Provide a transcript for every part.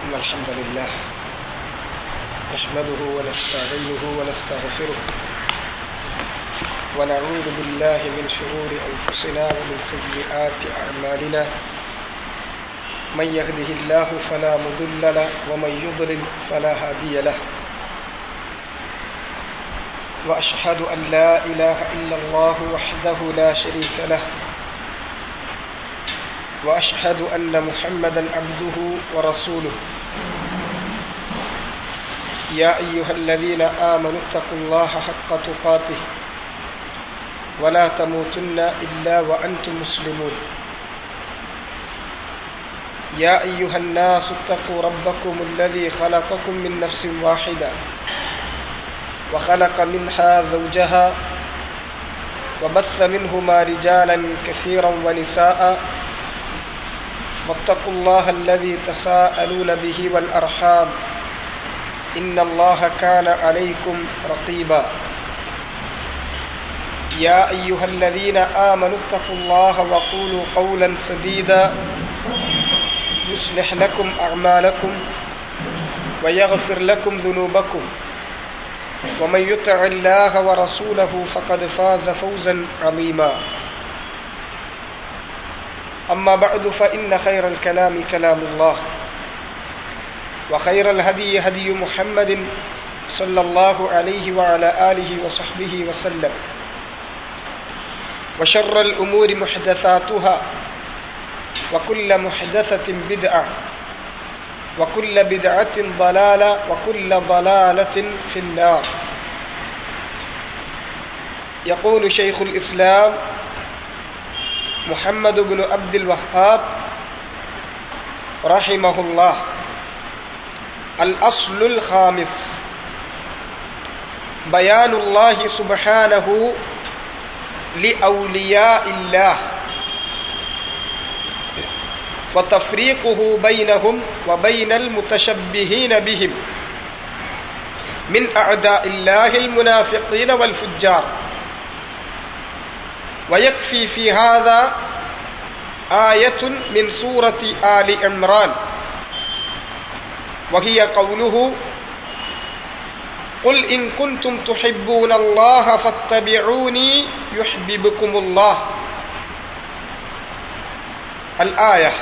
إن الحمد لله نحمده ونستعينه ونستغفره ونعوذ بالله من شرور أنفسنا ومن سيئات أعمالنا من يهده الله فلا مضل له ومن يضلل فلا هادي له وأشهد أن لا إله إلا الله وحده لا شريك له وأشهد أن محمدا عبده ورسوله يا أيها الذين آمنوا اتقوا الله حق تقاته ولا تموتن إلا وأنتم مسلمون يا أيها الناس اتقوا ربكم الذي خلقكم من نفس واحدة وخلق منها زوجها وبث منهما رجالا كثيرا ونساء واتقوا الله الذي تساءلون به والأرحام إن الله كان عليكم رقيبا يا أيها الذين آمنوا اتقوا الله وقولوا قولا سديدا يصلح لكم أعمالكم ويغفر لكم ذنوبكم ومن يطع الله ورسوله فقد فاز فوزا عظيما أما بعد فإن خير الكلام كلام الله وخير الهدي هدي محمد صلى الله عليه وعلى آله وصحبه وسلم وشر الأمور محدثاتها وكل محدثة بدعة وكل بدعة ضلالة وكل ضلالة في النار يقول شيخ الإسلام محمد بن عبد الوهاب رحمه الله الأصل الخامس بيان الله سبحانه لأولياء الله وتفريقه بينهم وبين المتشبهين بهم من أعداء الله المنافقين والفجار ويكفي في هذا آية من سورة آل عمران وهي قوله قل إن كنتم تحبون الله فاتبعوني يحببكم الله الآية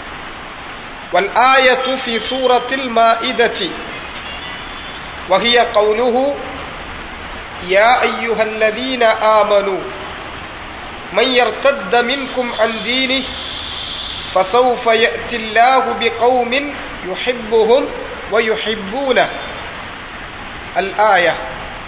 والآية في سورة المائدة وهي قوله يا أيها الذين آمنوا من يرتد منكم عن دينه فسوف يأتي الله بقوم يحبهم ويحبونه الآية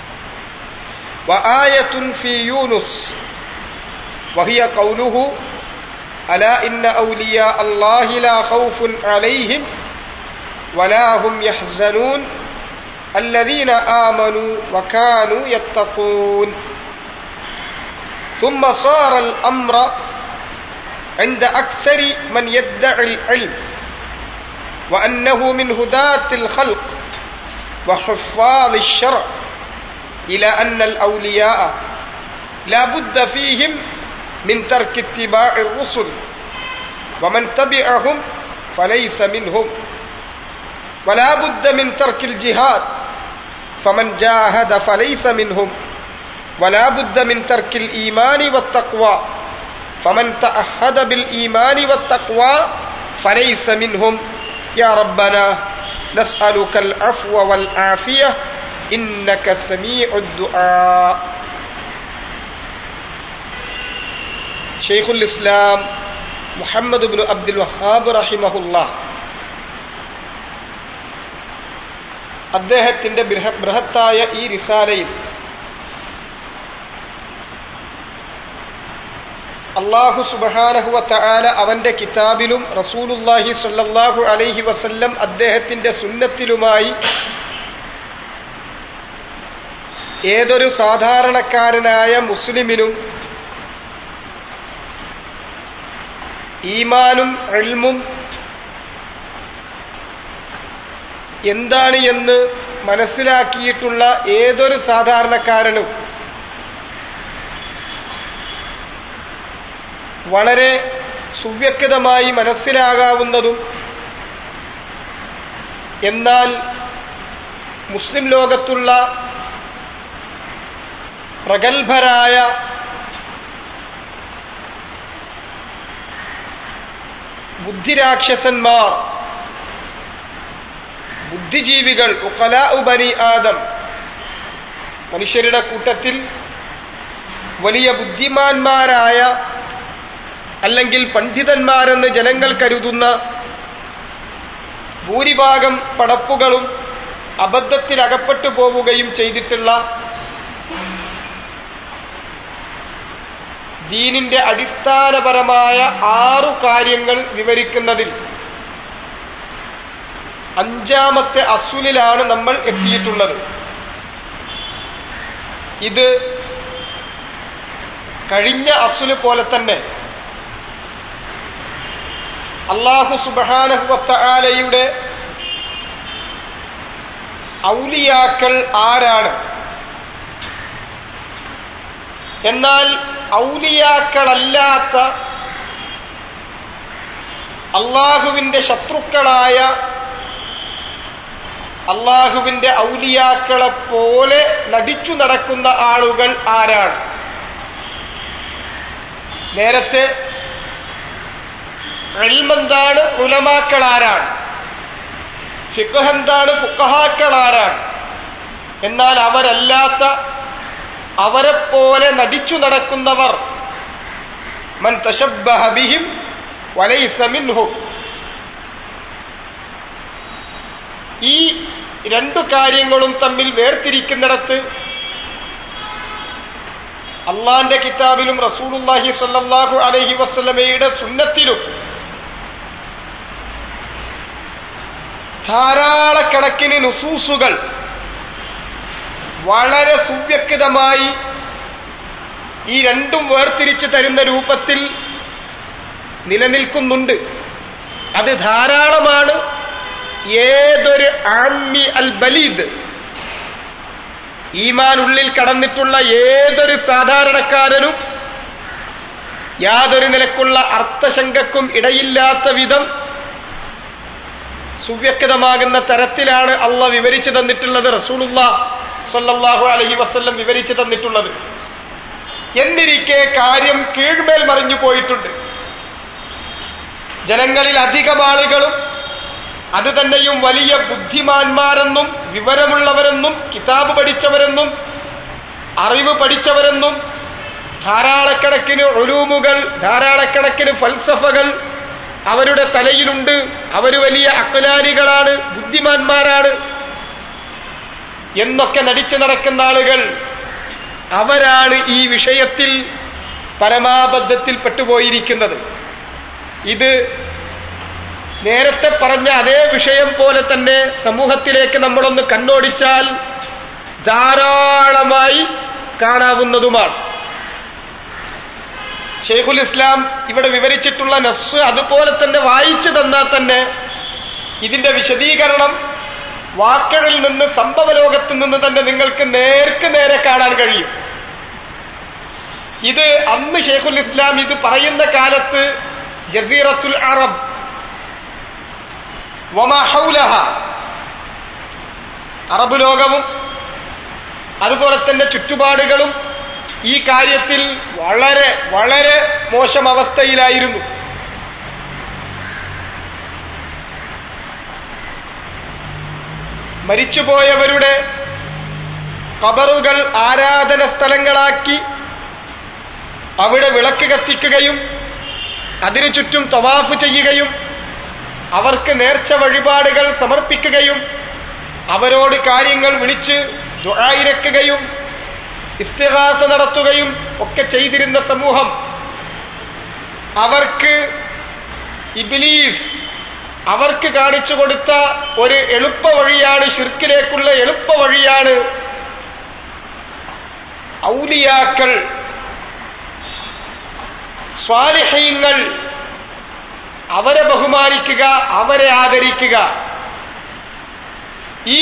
وآية في يونس وهي قوله ألا إن أولياء الله لا خوف عليهم ولا هم يحزنون الذين آمنوا وكانوا يتقون ثم صار الأمر عند أكثر من يدعي العلم وأنه من هداة الخلق وحفاظ الشرع إلى أن الأولياء لا بد فيهم من ترك اتباع الرسل ومن تبعهم فليس منهم ولا بد من ترك الجهاد فمن جاهد فليس منهم ولا بد من ترك الإيمان والتقوى فمن تأهد بالإيمان والتقوى فليس منهم يا ربنا نسألك العفو والعافية إنك سميع الدعاء شيخ الإسلام Muhammad bin Abdul Wahab റഹിമഹുല്ല അദ്ദേഹത്തിന്റെ ബൃഹത്തായ ഈ റിസാലയിൽ അള്ളാഹു സുബാനഹുവ തആല അവന്റെ കിതാബിലും റസൂലുല്ലാഹി സല്ലല്ലാഹു അലൈഹി വസല്ലം അദ്ദേഹത്തിന്റെ സുന്നത്തിലുമായി ഏതൊരു സാധാരണക്കാരനായ മുസ്ലിമിനും ഈമാനും എൽമും എന്താണ് എന്ന് മനസ്സിലാക്കിയിട്ടുള്ള ഏതൊരു സാധാരണക്കാരനും വളരെ സുവ്യക്തമായി മനസ്സിലാകാവുന്നതും എന്നാൽ മുസ്ലിം ലോകത്തുള്ള പ്രഗത്ഭരായ ബുദ്ധിരാക്ഷസന്മാർ ബുദ്ധിജീവികൾ ബനി ആദം മനുഷ്യരുടെ കൂട്ടത്തിൽ വലിയ ബുദ്ധിമാന്മാരായ അല്ലെങ്കിൽ പണ്ഡിതന്മാരെന്ന് ജനങ്ങൾ കരുതുന്ന ഭൂരിഭാഗം പടപ്പുകളും അബദ്ധത്തിൽ അകപ്പെട്ടു പോവുകയും ചെയ്തിട്ടുള്ള ദീനിന്റെ അടിസ്ഥാനപരമായ ആറു കാര്യങ്ങൾ വിവരിക്കുന്നതിൽ അഞ്ചാമത്തെ അസുലിലാണ് നമ്മൾ എത്തിയിട്ടുള്ളത് ഇത് കഴിഞ്ഞ അസുല് പോലെ തന്നെ അള്ളാഹു സുബാനഹുവത്തആലയുടെ ഔലിയാക്കൾ ആരാണ് എന്നാൽ ഔലിയാക്കളല്ലാത്ത അള്ളാഹുവിന്റെ ശത്രുക്കളായ അള്ളാഹുവിന്റെ ഔലിയാക്കളെ പോലെ നടിച്ചു നടക്കുന്ന ആളുകൾ ആരാണ് നേരത്തെ എൽമെന്താണ് ഉലമാക്കൾ ആരാണ് ഫിഖഹെന്താണ് ഫുക്കഹാക്കൾ ആരാണ് എന്നാൽ അവരല്ലാത്ത അവരെപ്പോലെ നടിച്ചു നടക്കുന്നവർ മൻ തശബ്ബഹബിഹിം വലൈസ മിൻഹും ഈ രണ്ടു കാര്യങ്ങളും തമ്മിൽ വേർതിരിക്കുന്നിടത്ത് അള്ളാന്റെ കിതാബിലും റസൂലുല്ലാഹി സല്ലാഹു അലഹി വസ്ലമയുടെ സുന്നത്തിലും ധാരാളക്കണക്കിന് നുസൂസുകൾ വളരെ സുവ്യക്തമായി ഈ രണ്ടും വേർതിരിച്ച് തരുന്ന രൂപത്തിൽ നിലനിൽക്കുന്നുണ്ട് അത് ധാരാളമാണ് ഏതൊരു ആമ്മി അൽ ബലീദ് ഈമാൻ ഉള്ളിൽ കടന്നിട്ടുള്ള ഏതൊരു സാധാരണക്കാരനും യാതൊരു നിലക്കുള്ള അർത്ഥശങ്കക്കും ഇടയില്ലാത്ത വിധം സുവ്യക്തമാകുന്ന തരത്തിലാണ് അള്ള വിവരിച്ചു തന്നിട്ടുള്ളത് റസൂലുള്ള സല്ലല്ലാഹു അലഹി വസ്ല്ലം വിവരിച്ചു തന്നിട്ടുള്ളത് എന്നിരിക്കെ കാര്യം കീഴ്മേൽ മറിഞ്ഞു പോയിട്ടുണ്ട് ജനങ്ങളിൽ അധികം ആളുകളും അത് തന്നെയും വലിയ ബുദ്ധിമാന്മാരെന്നും വിവരമുള്ളവരെന്നും കിതാബ് പഠിച്ചവരെന്നും അറിവ് പഠിച്ചവരെന്നും ധാരാളക്കണക്കിന് ഒലൂമുകൾ ധാരാളക്കണക്കിന് ഫൽസഫകൾ അവരുടെ തലയിലുണ്ട് അവർ വലിയ അക്കുലാരികളാണ് ബുദ്ധിമാന്മാരാണ് എന്നൊക്കെ നടിച്ചു നടക്കുന്ന ആളുകൾ അവരാണ് ഈ വിഷയത്തിൽ പരമാബദ്ധത്തിൽ പെട്ടുപോയിരിക്കുന്നത് ഇത് നേരത്തെ പറഞ്ഞ അതേ വിഷയം പോലെ തന്നെ സമൂഹത്തിലേക്ക് നമ്മളൊന്ന് കണ്ണോടിച്ചാൽ ധാരാളമായി കാണാവുന്നതുമാണ് ഷെയ്ഖുൽ ഇസ്ലാം ഇവിടെ വിവരിച്ചിട്ടുള്ള നസ് അതുപോലെ തന്നെ വായിച്ചു തന്നാൽ തന്നെ ഇതിന്റെ വിശദീകരണം വാക്കുകളിൽ നിന്ന് സംഭവലോകത്ത് നിന്ന് തന്നെ നിങ്ങൾക്ക് നേർക്ക് നേരെ കാണാൻ കഴിയും ഇത് അന്ന് ഷെയ്ഖുൽ ഇസ്ലാം ഇത് പറയുന്ന കാലത്ത് ജസീറത്തുൽ അറബ് വമഹൗലഹ അറബ് ലോകവും അതുപോലെ തന്നെ ചുറ്റുപാടുകളും ഈ കാര്യത്തിൽ വളരെ വളരെ മോശം അവസ്ഥയിലായിരുന്നു മരിച്ചുപോയവരുടെ കബറുകൾ ആരാധന സ്ഥലങ്ങളാക്കി അവിടെ വിളക്ക് കത്തിക്കുകയും അതിനു ചുറ്റും തവാഫ് ചെയ്യുകയും അവർക്ക് നേർച്ച വഴിപാടുകൾ സമർപ്പിക്കുകയും അവരോട് കാര്യങ്ങൾ വിളിച്ച് ദുആയിരക്കുകയും ഇസ്തിഹാസ നടത്തുകയും ഒക്കെ ചെയ്തിരുന്ന സമൂഹം അവർക്ക് ഇബിലീസ് അവർക്ക് കാണിച്ചു കൊടുത്ത ഒരു എളുപ്പ വഴിയാണ് ഷിർക്കിലേക്കുള്ള എളുപ്പ വഴിയാണ് ഔലിയാക്കൾ സ്വാലിഹീങ്ങൾ അവരെ ബഹുമാനിക്കുക അവരെ ആദരിക്കുക ഈ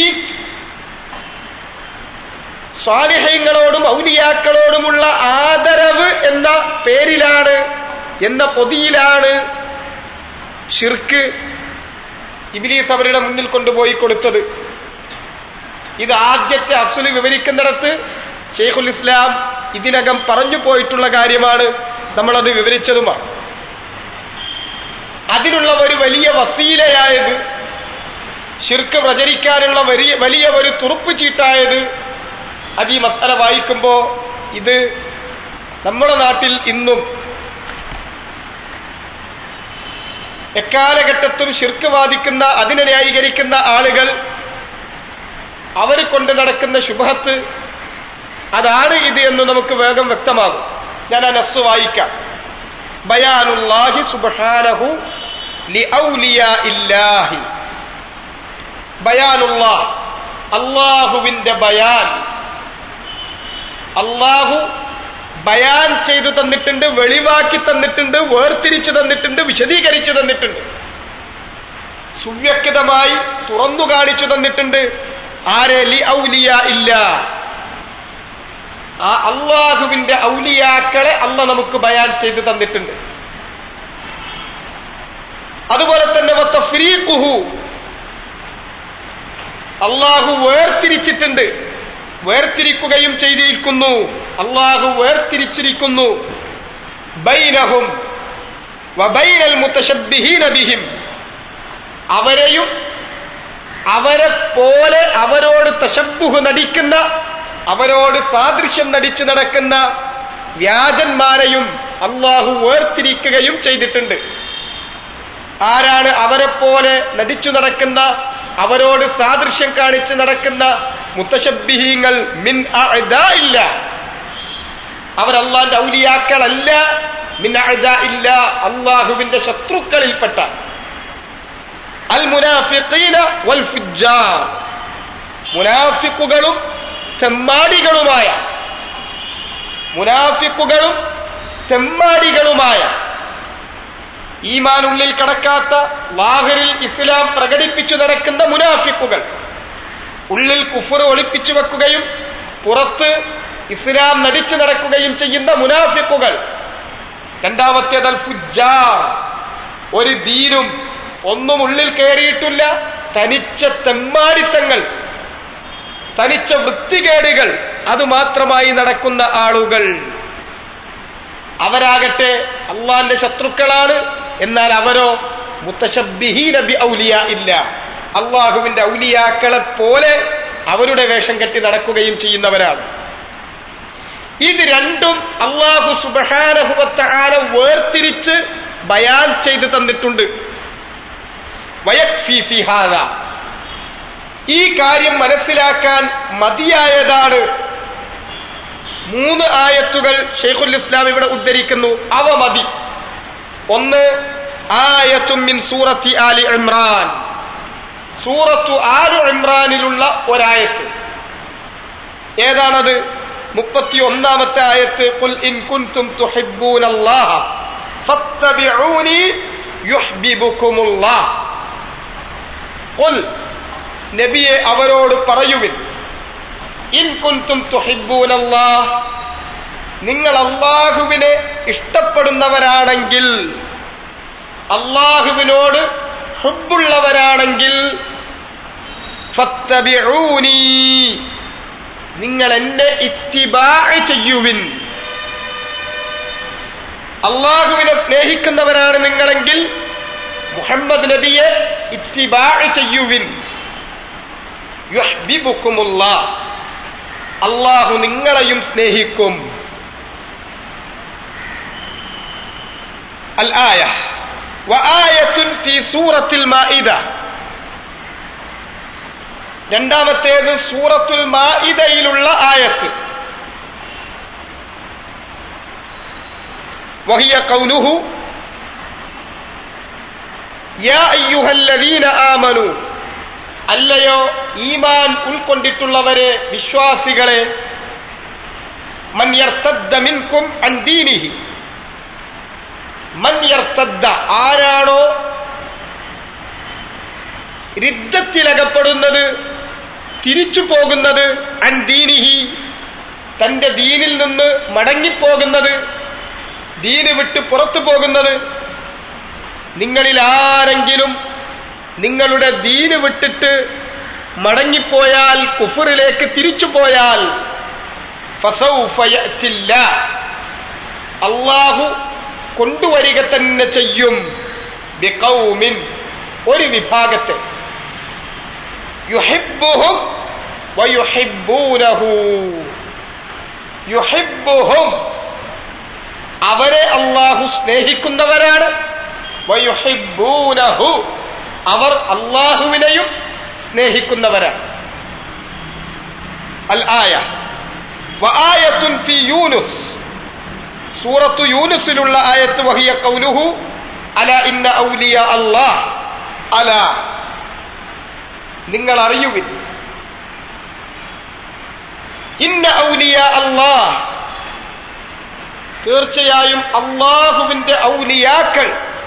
സ്വാലിഹ്യങ്ങളോടും ഔലിയാക്കളോടുമുള്ള ആദരവ് എന്ന പേരിലാണ് എന്ന പൊതിയിലാണ് ഷിർക്ക് ഇബിലീസ് അവരുടെ മുന്നിൽ കൊണ്ടുപോയി കൊടുത്തത് ഇത് ആദ്യത്തെ അസുല് വിവരിക്കുന്നിടത്ത് ഷെയ്ഖുൽ ഇസ്ലാം ഇതിനകം പറഞ്ഞു പോയിട്ടുള്ള കാര്യമാണ് നമ്മളത് വിവരിച്ചതുമാണ് അതിനുള്ള ഒരു വലിയ വസീലയായത് ഷിർക്ക് പ്രചരിക്കാനുള്ള വലിയ വലിയ ഒരു തുറുപ്പ് ചീട്ടായത് അത് ഈ മസാല വായിക്കുമ്പോ ഇത് നമ്മുടെ നാട്ടിൽ ഇന്നും എക്കാലഘട്ടത്തും ഷിർക്ക് വാദിക്കുന്ന അതിനെ ന്യായീകരിക്കുന്ന ആളുകൾ അവർ കൊണ്ട് നടക്കുന്ന ശുഭഹത്ത് അതാണ് ഇത് എന്ന് നമുക്ക് വേഗം വ്യക്തമാകും ഞാൻ ആ നസ് വായിക്കാം ബയാനുല്ലാഹി സുബ്ഹാനഹു ലി ഇല്ലാഹി ബയാനുള്ള അള്ളാഹുവിന്റെ ബയാൻ അള്ളാഹു ബയാൻ ചെയ്തു തന്നിട്ടുണ്ട് വെളിവാക്കി തന്നിട്ടുണ്ട് വേർതിരിച്ചു തന്നിട്ടുണ്ട് വിശദീകരിച്ചു തന്നിട്ടുണ്ട് സുവ്യക്തമായി തുറന്നു കാണിച്ചു തന്നിട്ടുണ്ട് ആരെ ലി ഔലിയ ഇല്ല ആ അള്ളാഹുവിന്റെ ഔലിയാക്കളെ അല്ല നമുക്ക് ബയാൻ ചെയ്തു തന്നിട്ടുണ്ട് അതുപോലെ തന്നെ വത്തഫ്രീഖുഹു അള്ളാഹു വേർതിരിച്ചിട്ടുണ്ട് വേർതിരിക്കുകയും ചെയ്തിരിക്കുന്നു അള്ളാഹു വേർതിരിച്ചിരിക്കുന്നു ബൈനഹും വബൈനൽ മുത്തശബ്ബിഹീന ബിഹിം അവരെയും അവരെ പോലെ അവരോട് തശബ്ബുഹ് നടിക്കുന്ന അവരോട് സാദൃശ്യം നടിച്ചു നടക്കുന്ന വ്യാജന്മാരെയും അള്ളാഹു വേർതിരിക്കുകയും ചെയ്തിട്ടുണ്ട് ആരാണ് അവരെ പോലെ നടിച്ചു നടക്കുന്ന അവരോട് സാദൃശ്യം കാണിച്ച് നടക്കുന്ന മുത്തശബ്ബിഹീങ്ങൾ മിൻ ഇല്ല അവർ അള്ളാന്റെ ഔലിയാക്കളല്ല മിൻ ഇല്ല അള്ളാഹുവിന്റെ ശത്രുക്കളിൽപ്പെട്ട അൽ മുനാഫിഖീന വൽ ഫുജ്ജാർ മുനാഫിക്കുകളും തെമ്മാടികളുമായ മുനാഫിക്കുകളും തെമ്മാടികളുമായ ഈമാൻ ഉള്ളിൽ കടക്കാത്ത വാഹരിൽ ഇസ്ലാം പ്രകടിപ്പിച്ചു നടക്കുന്ന മുനാഫിക്കുകൾ ഉള്ളിൽ കുഫർ ഒളിപ്പിച്ചു വെക്കുകയും പുറത്ത് ഇസ്ലാം നടിച്ചു നടക്കുകയും ചെയ്യുന്ന മുനാഫിക്കുകൾ രണ്ടാമത്തേതൽ ഫുജാ ഒരു ദീനും ഒന്നും ഉള്ളിൽ കയറിയിട്ടില്ല തനിച്ച തെമ്മാടിത്തങ്ങൾ തനിച്ച വൃത്തികേടുകൾ അതുമാത്രമായി നടക്കുന്ന ആളുകൾ അവരാകട്ടെ അള്ളാന്റെ ശത്രുക്കളാണ് എന്നാൽ അവരോ മുത്തശബിഹി നബി ഔലിയ ഇല്ല അള്ളാഹുവിന്റെ ഔലിയാക്കളെ പോലെ അവരുടെ വേഷം കെട്ടി നടക്കുകയും ചെയ്യുന്നവരാണ് ഇത് രണ്ടും അള്ളാഹു സുബഹാനഹുവത്ത ആല വേർതിരിച്ച് ബയാൻ ചെയ്ത് തന്നിട്ടുണ്ട് വയക്ഫി ഫിഹാദ ഈ കാര്യം മനസ്സിലാക്കാൻ മതിയായതാണ് മൂന്ന് ആയത്തുകൾ ഷെയ്ഖുൽ ഇസ്ലാം ഇവിടെ ഉദ്ധരിക്കുന്നു അവ മതി ഒന്ന് ആയത്തും മിൻ സൂറത്തി ആലി ഇമ്രാൻ സൂറത്തു ആലു ഇമ്രാനിലുള്ള ഒരായത്ത് ഏതാണത് മുപ്പത്തി ഒന്നാമത്തെ ആയത്ത് കുൽ ഇൻ കുൻതും തുഹിബ്ബൂന അല്ലാഹ ഫത്തബിഊനി യുഹ്ബിബുകുമുല്ലാഹ് കുൽ നബിയെ അവരോട് പറയുവിൻ ഇൻ കുൻതും തുഹിബ്ബൂനല്ലാഹ് നിങ്ങൾ അള്ളാഹുവിനെ ഇഷ്ടപ്പെടുന്നവരാണെങ്കിൽ അള്ളാഹുവിനോട് ഹുബുള്ളവരാണെങ്കിൽ ഫത്തബിഊനി നിങ്ങൾ എന്നെ ഇത്തിബാ ചെയ്യുവിൻ അള്ളാഹുവിനെ സ്നേഹിക്കുന്നവരാണ് നിങ്ങളെങ്കിൽ മുഹമ്മദ് നബിയെ ഇത്തിബാ ചെയ്യുവിൻ യുഹ്ബിബുക്കുമുള്ള അള്ളാഹു നിങ്ങളെയും സ്നേഹിക്കും അൽ ആയ വആയത്തുൻ ഫി സൂറത്തിൽ മാഇദ രണ്ടാമത്തേത് സൂറത്തുൽ മാഇദയിലുള്ള ആയത്ത് وهي قوله يا أيها الذين آمنوا അല്ലയോ ഈമാൻ ഉൾക്കൊണ്ടിട്ടുള്ളവരെ വിശ്വാസികളെ മൻയർത്തദ്ദമിൻകും അൻദീനിഹി മൻയർത്തദ്ദ ആരാണോ രിദ്ധത്തിലകപ്പെടുന്നത് തിരിച്ചു പോകുന്നത് അൻദീനിഹി തന്റെ ദീനിൽ നിന്ന് മടങ്ങിപ്പോകുന്നത് ദീന് വിട്ട് പുറത്തു പോകുന്നത് നിങ്ങളിൽ ആരെങ്കിലും നിങ്ങളുടെ ദീന് വിട്ടിട്ട് മടങ്ങിപ്പോയാൽ കുഫറിലേക്ക് തിരിച്ചു പോയാൽ ഫസൗഫയച്ചില്ല അള്ളാഹു കൊണ്ടുവരിക തന്നെ ചെയ്യും ബിഖൗമിൻ ഒരു വിഭാഗത്തെ യുഹിബ്ബുഹും വയുഹിബ്ബൂനഹു യുഹിബ്ബുഹും അവരെ അള്ളാഹു സ്നേഹിക്കുന്നവരാണ് വയുഹിബ്ബൂനഹു അവർ അള്ളാഹുവിനെയും സ്നേഹിക്കുന്നവരാണ് അൽ ആയ വആയത്തുൻ ഫി യൂനുസ് സൂറത്തു യൂനുസിലുള്ള ആയത്ത് വഹിയ കൗലുഹു അല ഇന്ന ഔലിയ അല്ലാഹ് അല നിങ്ങൾ അറിയുവിൻ ഇന്ന ഔലിയ അല്ലാഹ് തീർച്ചയായും അള്ളാഹുവിന്റെ ഔലിയാക്കൾ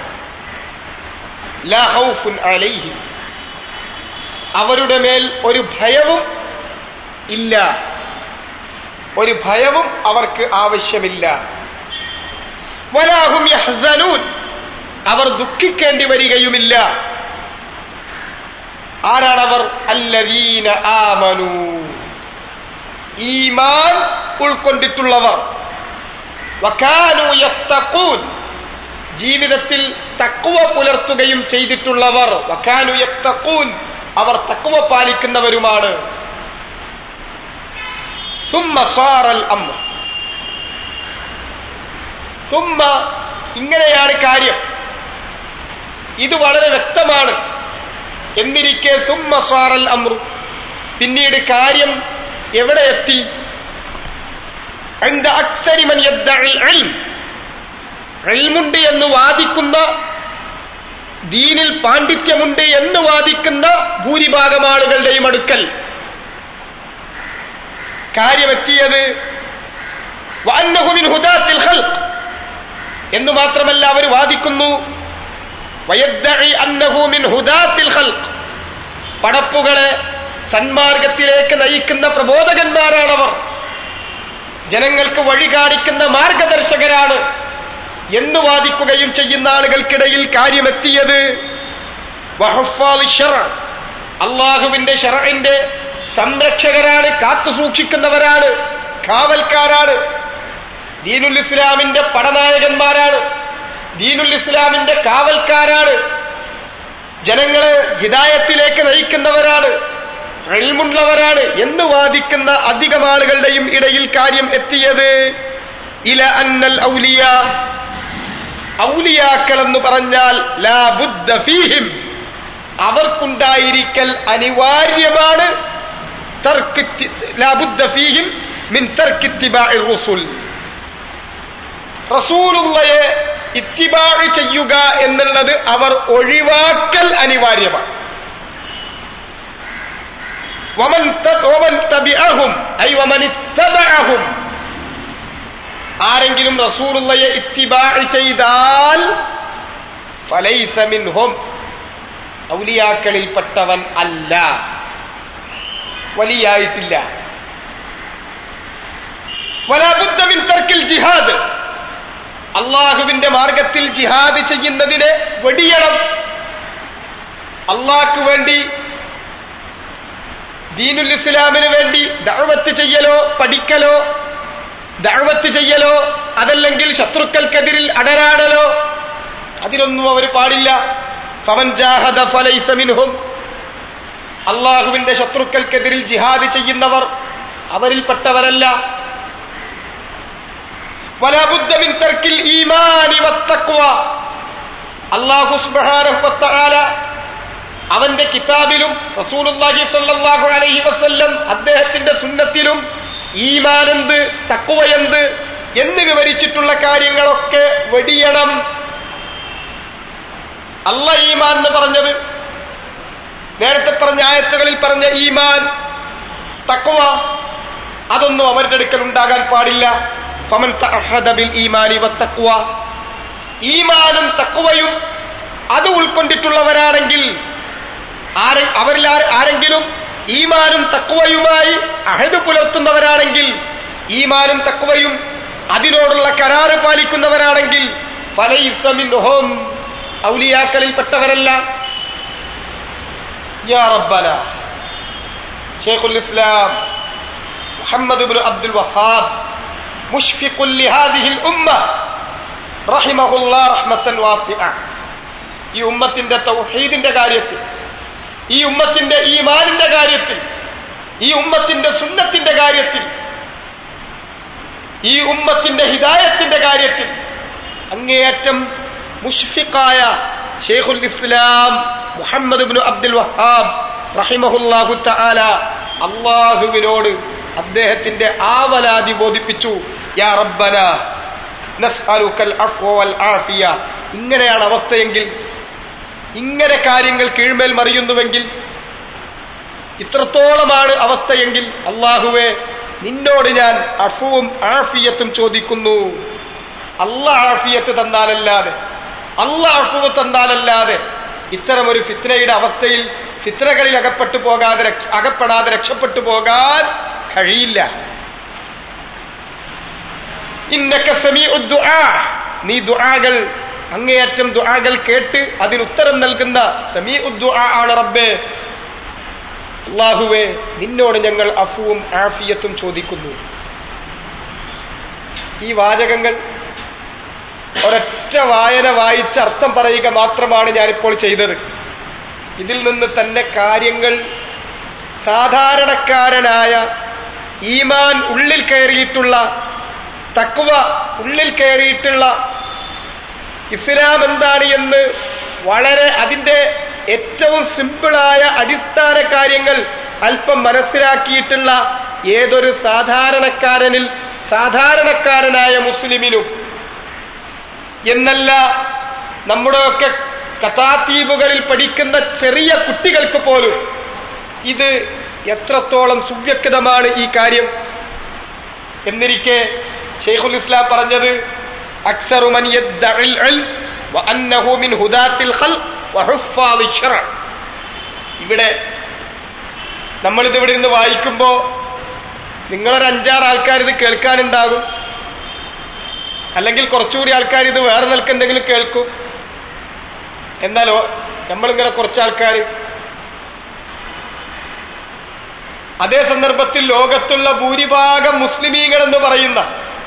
ലാ ഖൗഫുൻ അലൈഹിം അവരുടെ മേൽ ഒരു ഭയവും ഇല്ല ഒരു ഭയവും അവർക്ക് ആവശ്യമില്ല വലാഹും യഹ്സനൂൻ അവർ ദുഃഖിക്കേണ്ടി വരികയുമില്ല ആരാണവർ അല്ലവീന ആമനു ഈമാൻ ഉൾക്കൊണ്ടിട്ടുള്ളവർ വക്കാനു യത്തഖൂൻ ജീവിതത്തിൽ തക്കുവ പുലർത്തുകയും ചെയ്തിട്ടുള്ളവർ വക്കാനു യത്തഖൂൻ അവർ തക്കുവ പാലിക്കുന്നവരുമാണ് സുമ്മ സാറൽ അമ്മ സുമ്മ ഇങ്ങനെയാണ് കാര്യം ഇത് വളരെ വ്യക്തമാണ് എന്നിരിക്കെ സുമ്മ സാറൽ അമ്രു പിന്നീട് കാര്യം എവിടെ എത്തി عند أكثر من يدعي العلم ഇൽമുണ്ട് എന്ന് വാദിക്കുന്ന ദീനിൽ പാണ്ഡിത്യമുണ്ട് എന്ന് വാദിക്കുന്ന ഭൂരിഭാഗം ആളുകളുടെയും അടുക്കൽ കാര്യമെത്തിയത് വഅന്നഹുമിൻ ഹുദാത്തിൽ ഖൽഖ് എന്ന് മാത്രമല്ല അവർ വാദിക്കുന്നു വയദ്ദഇ അന്നഹു മിൻ ഹുദാത്തിൽ ഖൽഖ് പടപ്പുകളെ സന്മാർഗത്തിലേക്ക് നയിക്കുന്ന പ്രബോധകന്മാരാണവർ ജനങ്ങൾക്ക് വഴി കാണിക്കുന്ന മാർഗദർശകരാണ് എന്ന് വാദിക്കുകയും ചെയ്യുന്ന ആളുകൾക്കിടയിൽ കാര്യമെത്തിയത് അള്ളാഹുവിന്റെ ഷറഇന്റെ സംരക്ഷകരാണ് കാത്തു സൂക്ഷിക്കുന്നവരാണ് കാവൽക്കാരാണ് ദീനുൽ ഇസ്ലാമിന്റെ പടനായകന്മാരാണ് ദീനുൽ ഇസ്ലാമിന്റെ കാവൽക്കാരാണ് ജനങ്ങളെ ഹിദായത്തിലേക്ക് നയിക്കുന്നവരാണ് എൽമുള്ളവരാണ് എന്ന് വാദിക്കുന്ന അധികം ആളുകളുടെയും ഇടയിൽ കാര്യം എത്തിയത് ഇല അന്നൽ ഔലിയ ഔലിയാക്കൾ എന്ന് പറഞ്ഞാൽ ലാ ബുദ്ധ ഫീഹിം അവർക്കുണ്ടായിരിക്കൽ അനിവാര്യമാണ് ലാ ബുദ്ധ ഫീഹിം മിൻ തർക്കിത്തിബാഇ റസൂൽ റസൂലുള്ളയെ ഇത്തിബാഴ് ചെയ്യുക എന്നുള്ളത് അവർ ഒഴിവാക്കൽ അനിവാര്യമാണ് വമൻ വമൻ തബിഅഹും ഐ വമൻ ഇത്തബഅഹും ആരെങ്കിലും റസൂലുള്ളയെ ഇത്തിബാഴ് ചെയ്താൽ ഫലൈസ മിൻഹും ഔലിയാക്കളിൽപ്പെട്ടവൻ അല്ല വലിയായിട്ടില്ല വലാബുദ്ധമിൻ തർക്കിൽ ജിഹാദ് അള്ളാഹുവിന്റെ മാർഗത്തിൽ ജിഹാദ് ചെയ്യുന്നതിനെ വെടിയണം അള്ളാഹ്ക്ക് വേണ്ടി ദീനുൽ ഇസ്ലാമിന് വേണ്ടി ദഅവത്ത് ചെയ്യലോ പഠിക്കലോ ദഅവത്ത് ചെയ്യലോ അതല്ലെങ്കിൽ ശത്രുക്കൾക്കെതിരിൽ അടരാടലോ അതിനൊന്നും അവർ പാടില്ല ഫമൻ ജാഹദ ഫലൈസ മിൻഹും അള്ളാഹുവിന്റെ ശത്രുക്കൾക്കെതിരിൽ ജിഹാദ് ചെയ്യുന്നവർ അവരിൽപ്പെട്ടവരല്ല വലാബുദ്ധമിൻ തർക്കിൽ ഈമാനി വത്തക്വ അള്ളാഹു സുബ്ഹാനഹു വതആല അവന്റെ കിതാബിലും റസൂലുള്ളാഹി സ്വല്ലല്ലാഹു അലൈഹി വസല്ലം അദ്ദേഹത്തിന്റെ സുന്നത്തിലും ഈമാനെന്ത് തക്കുവയെന്ത് എന്ന് വിവരിച്ചിട്ടുള്ള കാര്യങ്ങളൊക്കെ വെടിയണം അല്ല ഈമാൻ എന്ന് പറഞ്ഞത് നേരത്തെ പറഞ്ഞ ആയത്തുകളിൽ പറഞ്ഞ ഈമാൻ തക്കുവ അതൊന്നും അവരുടെ അടുക്കൽ ഉണ്ടാകാൻ പാടില്ല ഫമൻ തഅഹദ ബിൽ ഈമാനി വത്തഖ്വ ഈമാനും തക്കുവയും അത് ഉൾക്കൊണ്ടിട്ടുള്ളവരാണെങ്കിൽ ആരെ അവരിൽ ആരെങ്കിലും ഈമാനും തക്കുവയുമായി അഹദ് പുലർത്തുന്നവരാണെങ്കിൽ ഈമാനും തക്കുവയും അതിനോടുള്ള കരാറ് പാലിക്കുന്നവരാണെങ്കിൽ ഫലൈസമിൻഹും ഔലിയാക്കളിൽപ്പെട്ടവരല്ല യാ റബ്ബന ഷെയ്ഖുൽ Islam Muhammad bin Abdul Wahab മുഷ്ഫിഖുൽ ലിഹാദിഹിൽ ഉമ്മ റഹിമഹുല്ലാ റഹ്മത്തൻ വാസിഅ ഈ ഉമ്മത്തിന്റെ തൗഹീദിന്റെ കാര്യത്തിൽ ഈ ഉമ്മത്തിന്റെ ഈമാനിന്റെ കാര്യത്തിൽ ഈ ഉമ്മത്തിന്റെ സുന്നത്തിന്റെ കാര്യത്തിൽ ഈ ഉമ്മത്തിന്റെ ഹിദായത്തിന്റെ കാര്യത്തിൽ അങ്ങേയറ്റം മുഷ്ഫിഖായ ഷെയ്ഖുൽ Islam Muhammad bin Abdul Wahab റഹിമഹുല്ലാഹു തആല അള്ളാഹുവിനോട് അദ്ദേഹത്തിന്റെ ആവലാതി ബോധിപ്പിച്ചു യാ റബ്ബന നസ്അലുക്കൽ അഫ്വ വൽ ആഫിയ ഇങ്ങനെയാണ് അവസ്ഥയെങ്കിൽ ഇങ്ങനെ കാര്യങ്ങൾ കീഴ്മേൽ മറിയുന്നുവെങ്കിൽ ഇത്രത്തോളമാണ് അവസ്ഥയെങ്കിൽ അള്ളാഹുവെ നിന്നോട് ഞാൻ അഫുവും ആഫിയത്തും ചോദിക്കുന്നു അല്ല ആഫിയത്ത് തന്നാലല്ലാതെ അല്ല അഫുവ് തന്നാലല്ലാതെ ഇത്തരമൊരു ഫിത്നയുടെ അവസ്ഥയിൽ ഫിത്രകളിൽ അകപ്പെട്ടു പോകാതെ രക്ഷ- അകപ്പെടാതെ രക്ഷപ്പെട്ടു പോകാൻ കഴിയില്ല ഇന്നക്ക സമീഉ ദുആ നീ ദുആകൾ അങ്ങേയറ്റം ദുആകൾ കേട്ട് അതിന് ഉത്തരം നൽകുന്ന സമീഉ ദുആ ആണ് റബ്ബേ അള്ളാഹുവേ നിന്നോട് ഞങ്ങൾ അഫുവും ആഫിയത്തും ചോദിക്കുന്നു ഈ വാചകങ്ങൾ ഒരൊറ്റ വായന വായിച്ച് അർത്ഥം പറയുക മാത്രമാണ് ഞാനിപ്പോൾ ചെയ്തത് ഇതിൽ നിന്ന് തന്നെ കാര്യങ്ങൾ സാധാരണക്കാരനായ ഈമാൻ ഉള്ളിൽ കയറിയിട്ടുള്ള തക്വ ഉള്ളിൽ കയറിയിട്ടുള്ള ഇസ്ലാം എന്താണ് എന്ന് വളരെ അതിന്റെ ഏറ്റവും സിമ്പിളായ അടിസ്ഥാന കാര്യങ്ങൾ അല്പം മനസ്സിലാക്കിയിട്ടുള്ള ഏതൊരു സാധാരണക്കാരനിൽ സാധാരണക്കാരനായ മുസ്ലിമിനും എന്നല്ല നമ്മുടെയൊക്കെ കഥാതീപുകളിൽ പഠിക്കുന്ന ചെറിയ കുട്ടികൾക്ക് പോലും ഇത് എത്രത്തോളം സുവ്യക്തമാണ് ഈ കാര്യം എന്നിരിക്കെ ഷെയ്ഖുൽ ഇസ്ലാം പറഞ്ഞത് അക്സറു മൻ യദ്ദഇൽ ഇൽം വഅന്നഹു മിൻ ഹുദാത്തിൽ ഖൽഖ് വഹുഫാദി ശറഅ് ഇവിടെ നമ്മളിത് ഇവിടെ ഇരുന്ന് വായിക്കുമ്പോ നിങ്ങളൊരു അഞ്ചാറ് ആൾക്കാർ ഇത് കേൾക്കാനുണ്ടാകും അല്ലെങ്കിൽ കുറച്ചുകൂടി ആൾക്കാർ ഇത് വേറെ നിൽക്ക് എന്തെങ്കിലും കേൾക്കും എന്നാലോ നമ്മളിങ്ങനെ കുറച്ച് ആൾക്കാർ അതേ സന്ദർഭത്തിൽ ലോകത്തുള്ള ഭൂരിഭാഗം മുസ്ലിമീങ്ങൾ എന്ന് പറയുന്ന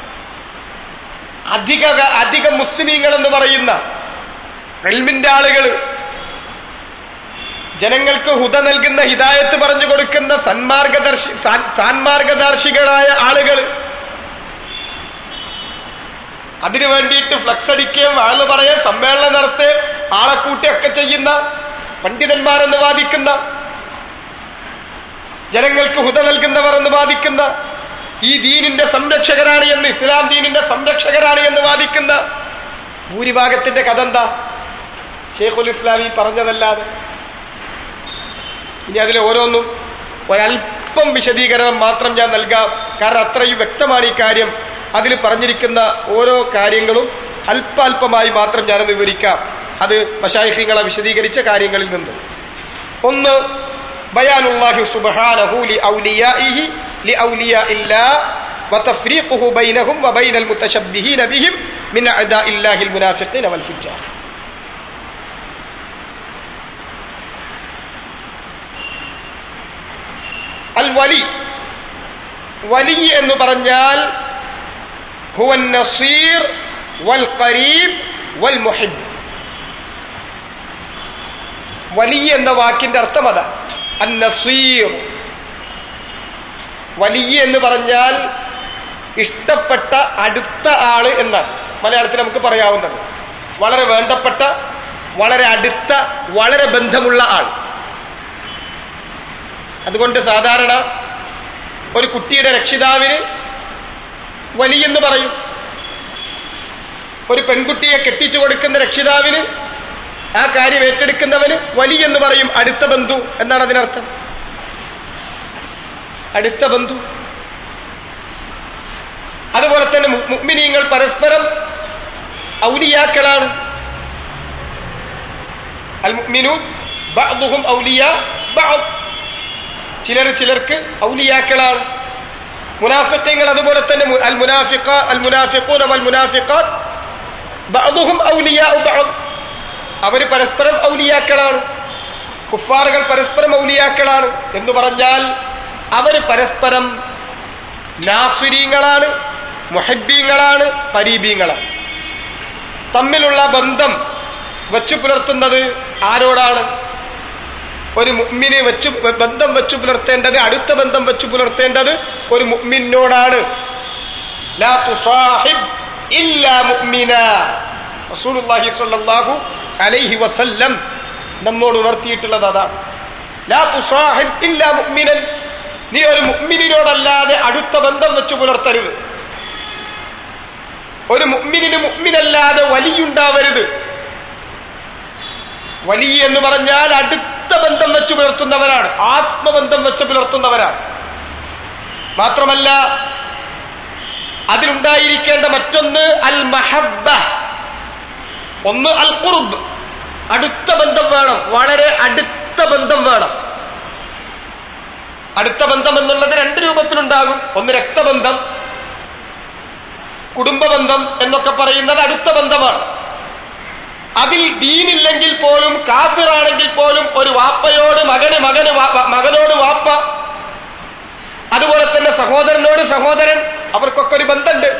അധിക അധികം മുസ്ലിമീങ്ങൾ എന്ന് പറയുന്ന എൽമിന്റെ ആളുകൾ ജനങ്ങൾക്ക് ഹുദ നൽകുന്ന ഹിദായത്ത് പറഞ്ഞു കൊടുക്കുന്ന സന്മാർഗദർശി സാൻ- സാൻമാർഗദർശികളായ ആളുകൾ അതിനു വേണ്ടിയിട്ട് ഫ്ലക്സ് അടിക്കുകയും വാഴ് പറയാൻ സമ്മേളനം നടത്തുകയും ആളെ കൂട്ടിയൊക്കെ ചെയ്യുന്ന പണ്ഡിതന്മാരെന്ന് വാദിക്കുന്ന ജനങ്ങൾക്ക് ഹുദ നൽകുന്നവർ എന്ന് വാദിക്കുന്ന ഈ ദീനിന്റെ സംരക്ഷകരാണ് എന്ന് ഇസ്ലാം ദീനിന്റെ സംരക്ഷകരാണ് എന്ന് വാദിക്കുന്ന ഭൂരിഭാഗത്തിന്റെ കഥ എന്താ ഷെയ്ഖുൽ ഇസ്ലാമി പറഞ്ഞതല്ലാതെ ഇനി അതിലെ ഓരോന്നും ഒരല്പം വിശദീകരണം മാത്രം ഞാൻ നൽകാം കാരണം അത്രയും വ്യക്തമാണ് ഈ കാര്യം അതിൽ പറഞ്ഞിരിക്കുന്ന ഓരോ കാര്യങ്ങളും അല്പാൽപമായി മാത്രം ഞാനത് വിവരിക്കാം അത് മഷായിഖിങ്ങളെ വിശദീകരിച്ച കാര്യങ്ങളിൽ നിന്ന് ഒന്ന് ബയാനുല്ലാഹി സുബ്ഹാനഹു ലി ഔലിയാഇഹി ലി ഔലിയാഇല്ലാ وتفريقه بينهم وبين المتشبهين بهم من أعداء الله المنافقين والفجار അൽ വലി വലി എന്ന് പറഞ്ഞാൽ ഹുവൻ നസീർ വൽ ഖരീബ് വൽ മുഹിബ് വലി എന്ന വാക്കിന്റെ അർത്ഥം അതാ അൻ നസീർ വലിയ എന്ന് പറഞ്ഞാൽ ഇഷ്ടപ്പെട്ട അടുത്ത ആള് എന്നാണ് മലയാളത്തിൽ നമുക്ക് പറയാവുന്നത് വളരെ വേണ്ടപ്പെട്ട വളരെ അടുത്ത വളരെ ബന്ധമുള്ള ആൾ അതുകൊണ്ട് സാധാരണ ഒരു കുട്ടിയുടെ രക്ഷിതാവിന് വലിയെന്ന് പറയും ഒരു പെൺകുട്ടിയെ കെട്ടിച്ചു കൊടുക്കുന്ന രക്ഷിതാവിന് ആ കാര്യം ഏറ്റെടുക്കുന്നവന് വലിയെന്ന് പറയും അടുത്ത ബന്ധു എന്നാണ് അതിനർത്ഥം അടുത്ത ബന്ധു അതുപോലെ തന്നെ മുഗ്മിനീങ്ങൾ പരസ്പരം ഔലിയാക്കളാണ് അൽ മുഗ്മിനു ബഅ്ദുഹും ഔലിയ ബഅദ് ചിലർ ചിലർക്ക് ഔലിയാക്കളാണ് മുനാഫിക്കങ്ങൾ അതുപോലെ തന്നെ മു- അൽ മുനാഫിഖ അൽ മുനാഫിഖൂന വൽ മുനാഫിഖാത്ത് ബഅ്ദുഹും ഔലിയാ ബഅദ് അവർ പരസ്പരം ഔലിയാക്കളാണ് കുഫാറുകൾ പരസ്പരം ഔലിയാക്കളാണ് എന്ന് പറഞ്ഞാൽ അവർ പരസ്പരം നാസുരീങ്ങളാണ് മുഹബീങ്ങളാണ് പരീബീങ്ങളാണ് തമ്മിലുള്ള ബന്ധം വച്ചു പുലർത്തുന്നത് ആരോടാണ് ഒരു മുഅ്മിന് വെച്ചു ബന്ധം വെച്ചു പുലർത്തേണ്ടത് അടുത്ത ബന്ധം വെച്ചു പുലർത്തേണ്ടത് ഒരു മുഅ്മിനോടാണ് ലാ തുസാഹിബ് ഇല്ലാ മുഅ്മിന റസൂലുള്ളാഹി സ്വല്ലല്ലാഹു അലൈഹി വസല്ലം നമ്മോട് ഉണർത്തിയിട്ടുള്ളത് അതാണ് ലാ തുസാഹിബ് ഇല്ലാ മുഅ്മിനൻ നീ ഒരു മുഅ്മിനിനോടല്ലാതെ അടുത്ത ബന്ധം വെച്ചു പുലർത്തരുത് ഒരു മുഅ്മിനിന് മുഅ്മിനല്ലാതെ വലിയുണ്ടാവരുത് വലിയ എന്ന് പറഞ്ഞാൽ അടുത്ത ബന്ധം വെച്ച് പുലർത്തുന്നവരാണ് ആത്മബന്ധം വെച്ച് പുലർത്തുന്നവരാണ് മാത്രമല്ല അതിലുണ്ടായിരിക്കേണ്ട മറ്റൊന്ന് അൽ മഹബ ഒന്ന് അൽ കുറുബ് അടുത്ത ബന്ധം വേണം വളരെ അടുത്ത ബന്ധം വേണം അടുത്ത ബന്ധം എന്നുള്ളത് രണ്ട് രൂപത്തിലുണ്ടാകും ഒന്ന് രക്തബന്ധം കുടുംബബന്ധം എന്നൊക്കെ പറയുന്നത് അടുത്ത ബന്ധമാണ് അതിൽ ദീനില്ലെങ്കിൽ പോലും കാഫിറാണെങ്കിൽ പോലും ഒരു വാപ്പയോട് മകന് മകന് മകനോട് വാപ്പ അതുപോലെ തന്നെ സഹോദരനോട് സഹോദരൻ അവർക്കൊക്കെ ഒരു ബന്ധമുണ്ട്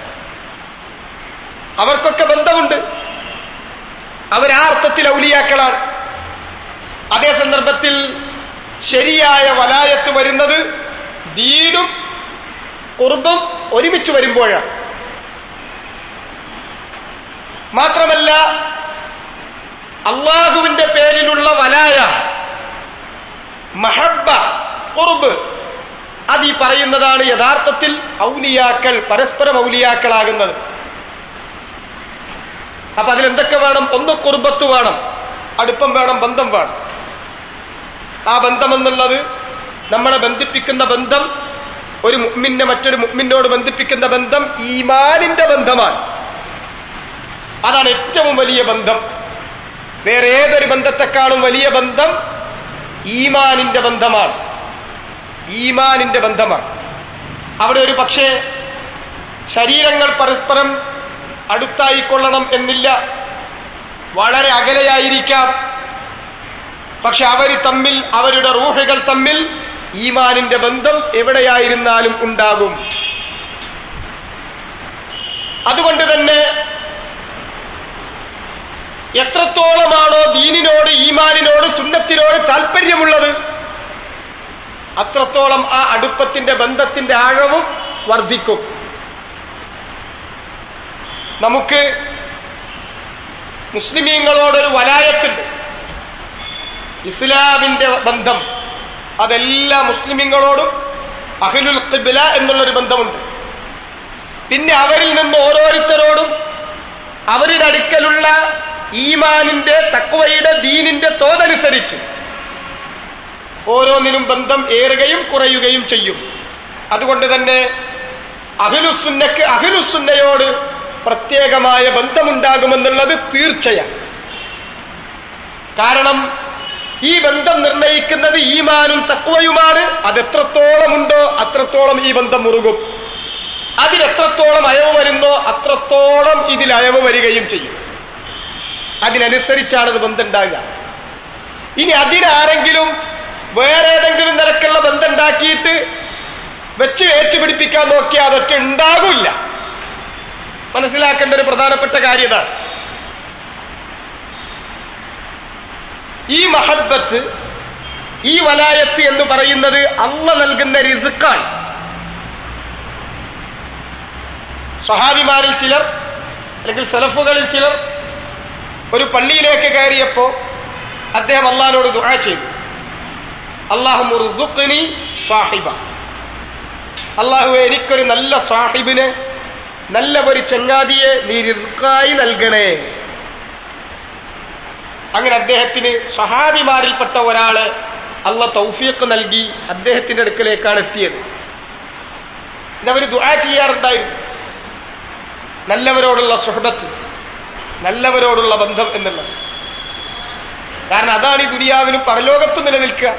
അവർക്കൊക്കെ ബന്ധമുണ്ട് അവരാ അർത്ഥത്തിൽ ഔലിയാക്കളാണ് അതേ സന്ദർഭത്തിൽ ശരിയായ വലായത്ത് വരുന്നത് ദീനും കുർബും ഒരുമിച്ച് വരുമ്പോഴാണ് മാത്രമല്ല അള്ളാഹുവിന്റെ പേരിലുള്ള വലായ മഹബ കുറുബ് അത് ഈ പറയുന്നതാണ് യഥാർത്ഥത്തിൽ ഔലിയാക്കൾ പരസ്പരം ഔലിയാക്കളാകുന്നത് അപ്പൊ അതിലെന്തൊക്കെ വേണം ഒന്ന് കുർബത്ത് വേണം അടുപ്പം വേണം ബന്ധം വേണം ആ ബന്ധമെന്നുള്ളത് നമ്മളെ ബന്ധിപ്പിക്കുന്ന ബന്ധം ഒരു മുഗ്മിനെ മറ്റൊരു മുഗ്മിനോട് ബന്ധിപ്പിക്കുന്ന ബന്ധം ഈമാനിന്റെ ബന്ധമാണ് അതാണ് ഏറ്റവും വലിയ ബന്ധം വേറെ ഏതൊരു ബന്ധത്തെക്കാളും വലിയ ബന്ധം ഈമാനിന്റെ ബന്ധമാണ് ഈമാനിന്റെ ബന്ധമാണ് അവിടെ ഒരു പക്ഷേ ശരീരങ്ങൾ പരസ്പരം അടുത്തായിക്കൊള്ളണം എന്നില്ല വളരെ അകലെയായിരിക്കാം പക്ഷെ അവർ തമ്മിൽ അവരുടെ റൂഹുകൾ തമ്മിൽ ഈമാനിന്റെ ബന്ധം എവിടെയായിരുന്നാലും ഉണ്ടാകും അതുകൊണ്ട് തന്നെ എത്രത്തോളമാണോ ദീനിനോട് ഈമാനിനോട് സുന്നത്തിനോട് താല്പര്യമുള്ളത് അത്രത്തോളം ആ അടുപ്പത്തിന്റെ ബന്ധത്തിന്റെ ആഴവും വർദ്ധിക്കും നമുക്ക് മുസ്ലിമീങ്ങളോടൊരു വലായത്തുണ്ട് ഇസ്ലാമിന്റെ ബന്ധം അതെല്ലാ മുസ്ലിമീങ്ങളോടും അഖിലുൽ ഖിബ്ല എന്നുള്ളൊരു ബന്ധമുണ്ട് പിന്നെ അവരിൽ നിന്ന് ഓരോരുത്തരോടും അവരുടെ അടുക്കലുള്ള ഈമാനിന്റെ തക്വയുടെ ദീനിന്റെ തോതനുസരിച്ച് ഓരോന്നിനും ബന്ധം ഏറുകയും കുറയുകയും ചെയ്യും അതുകൊണ്ട് തന്നെ അഖിലുസുന്നക്ക് അഖിലുസുന്നയോട് പ്രത്യേകമായ ബന്ധമുണ്ടാകുമെന്നുള്ളത് തീർച്ചയാണ് കാരണം ഈ ബന്ധം നിർണയിക്കുന്നത് ഈമാനും തക്വയുമാണ് അതെത്രത്തോളമുണ്ടോ അത്രത്തോളം ഈ ബന്ധം മുറുകും അതിലെത്രത്തോളം അയവ് വരുന്നോ അത്രത്തോളം ഇതിൽ അയവ് വരികയും ചെയ്യും അതിനനുസരിച്ചാണ് ഇത് ബന്ധം ഉണ്ടാകുക ഇനി അതിനാരെങ്കിലും വേറെ ഏതെങ്കിലും നിലക്കുള്ള ബന്ധം ഉണ്ടാക്കിയിട്ട് വെച്ച് ഏറ്റുപിടിപ്പിക്കാൻ നോക്കിയാൽ അതൊക്കെ ഉണ്ടാകില്ല മനസ്സിലാക്കേണ്ട ഒരു പ്രധാനപ്പെട്ട കാര്യത ഈ മഹബത്ത് ഈ വലായത്ത് എന്ന് പറയുന്നത് അള്ള നൽകുന്ന റിസുക്കാണ് സ്വഹാബിമാരിൽ ചിലർ അല്ലെങ്കിൽ സെലഫുകളിൽ ചിലർ ഒരു പള്ളിയിലേക്ക് കയറിയപ്പോ അദ്ദേഹം അള്ളഹാനോട് ദുആ ചെയ്തു അള്ളാഹു മുർസുഖ്നി സാഹിബ അള്ളാഹു എനിക്കൊരു നല്ല സാഹിബിനെ നല്ല ഒരു ചങ്ങാതിയെ നീ റിസ്ക്കായി നൽകണേ അങ്ങനെ അദ്ദേഹത്തിന് സഹാബിമാരിൽപ്പെട്ട ഒരാള് അള്ള തൗഫീഖ് നൽകി അദ്ദേഹത്തിന്റെ അടുക്കലേക്കാണ് എത്തിയത് ഇതവർ ദുആ ചെയ്യാറുണ്ടായിരുന്നു നല്ലവരോടുള്ള സുഹബത്ത് നല്ലവരോടുള്ള ബന്ധം എന്നുള്ളത് കാരണം അതാണ് ഈ ദുനിയാവിനും പരലോകത്തും നിലനിൽക്കുക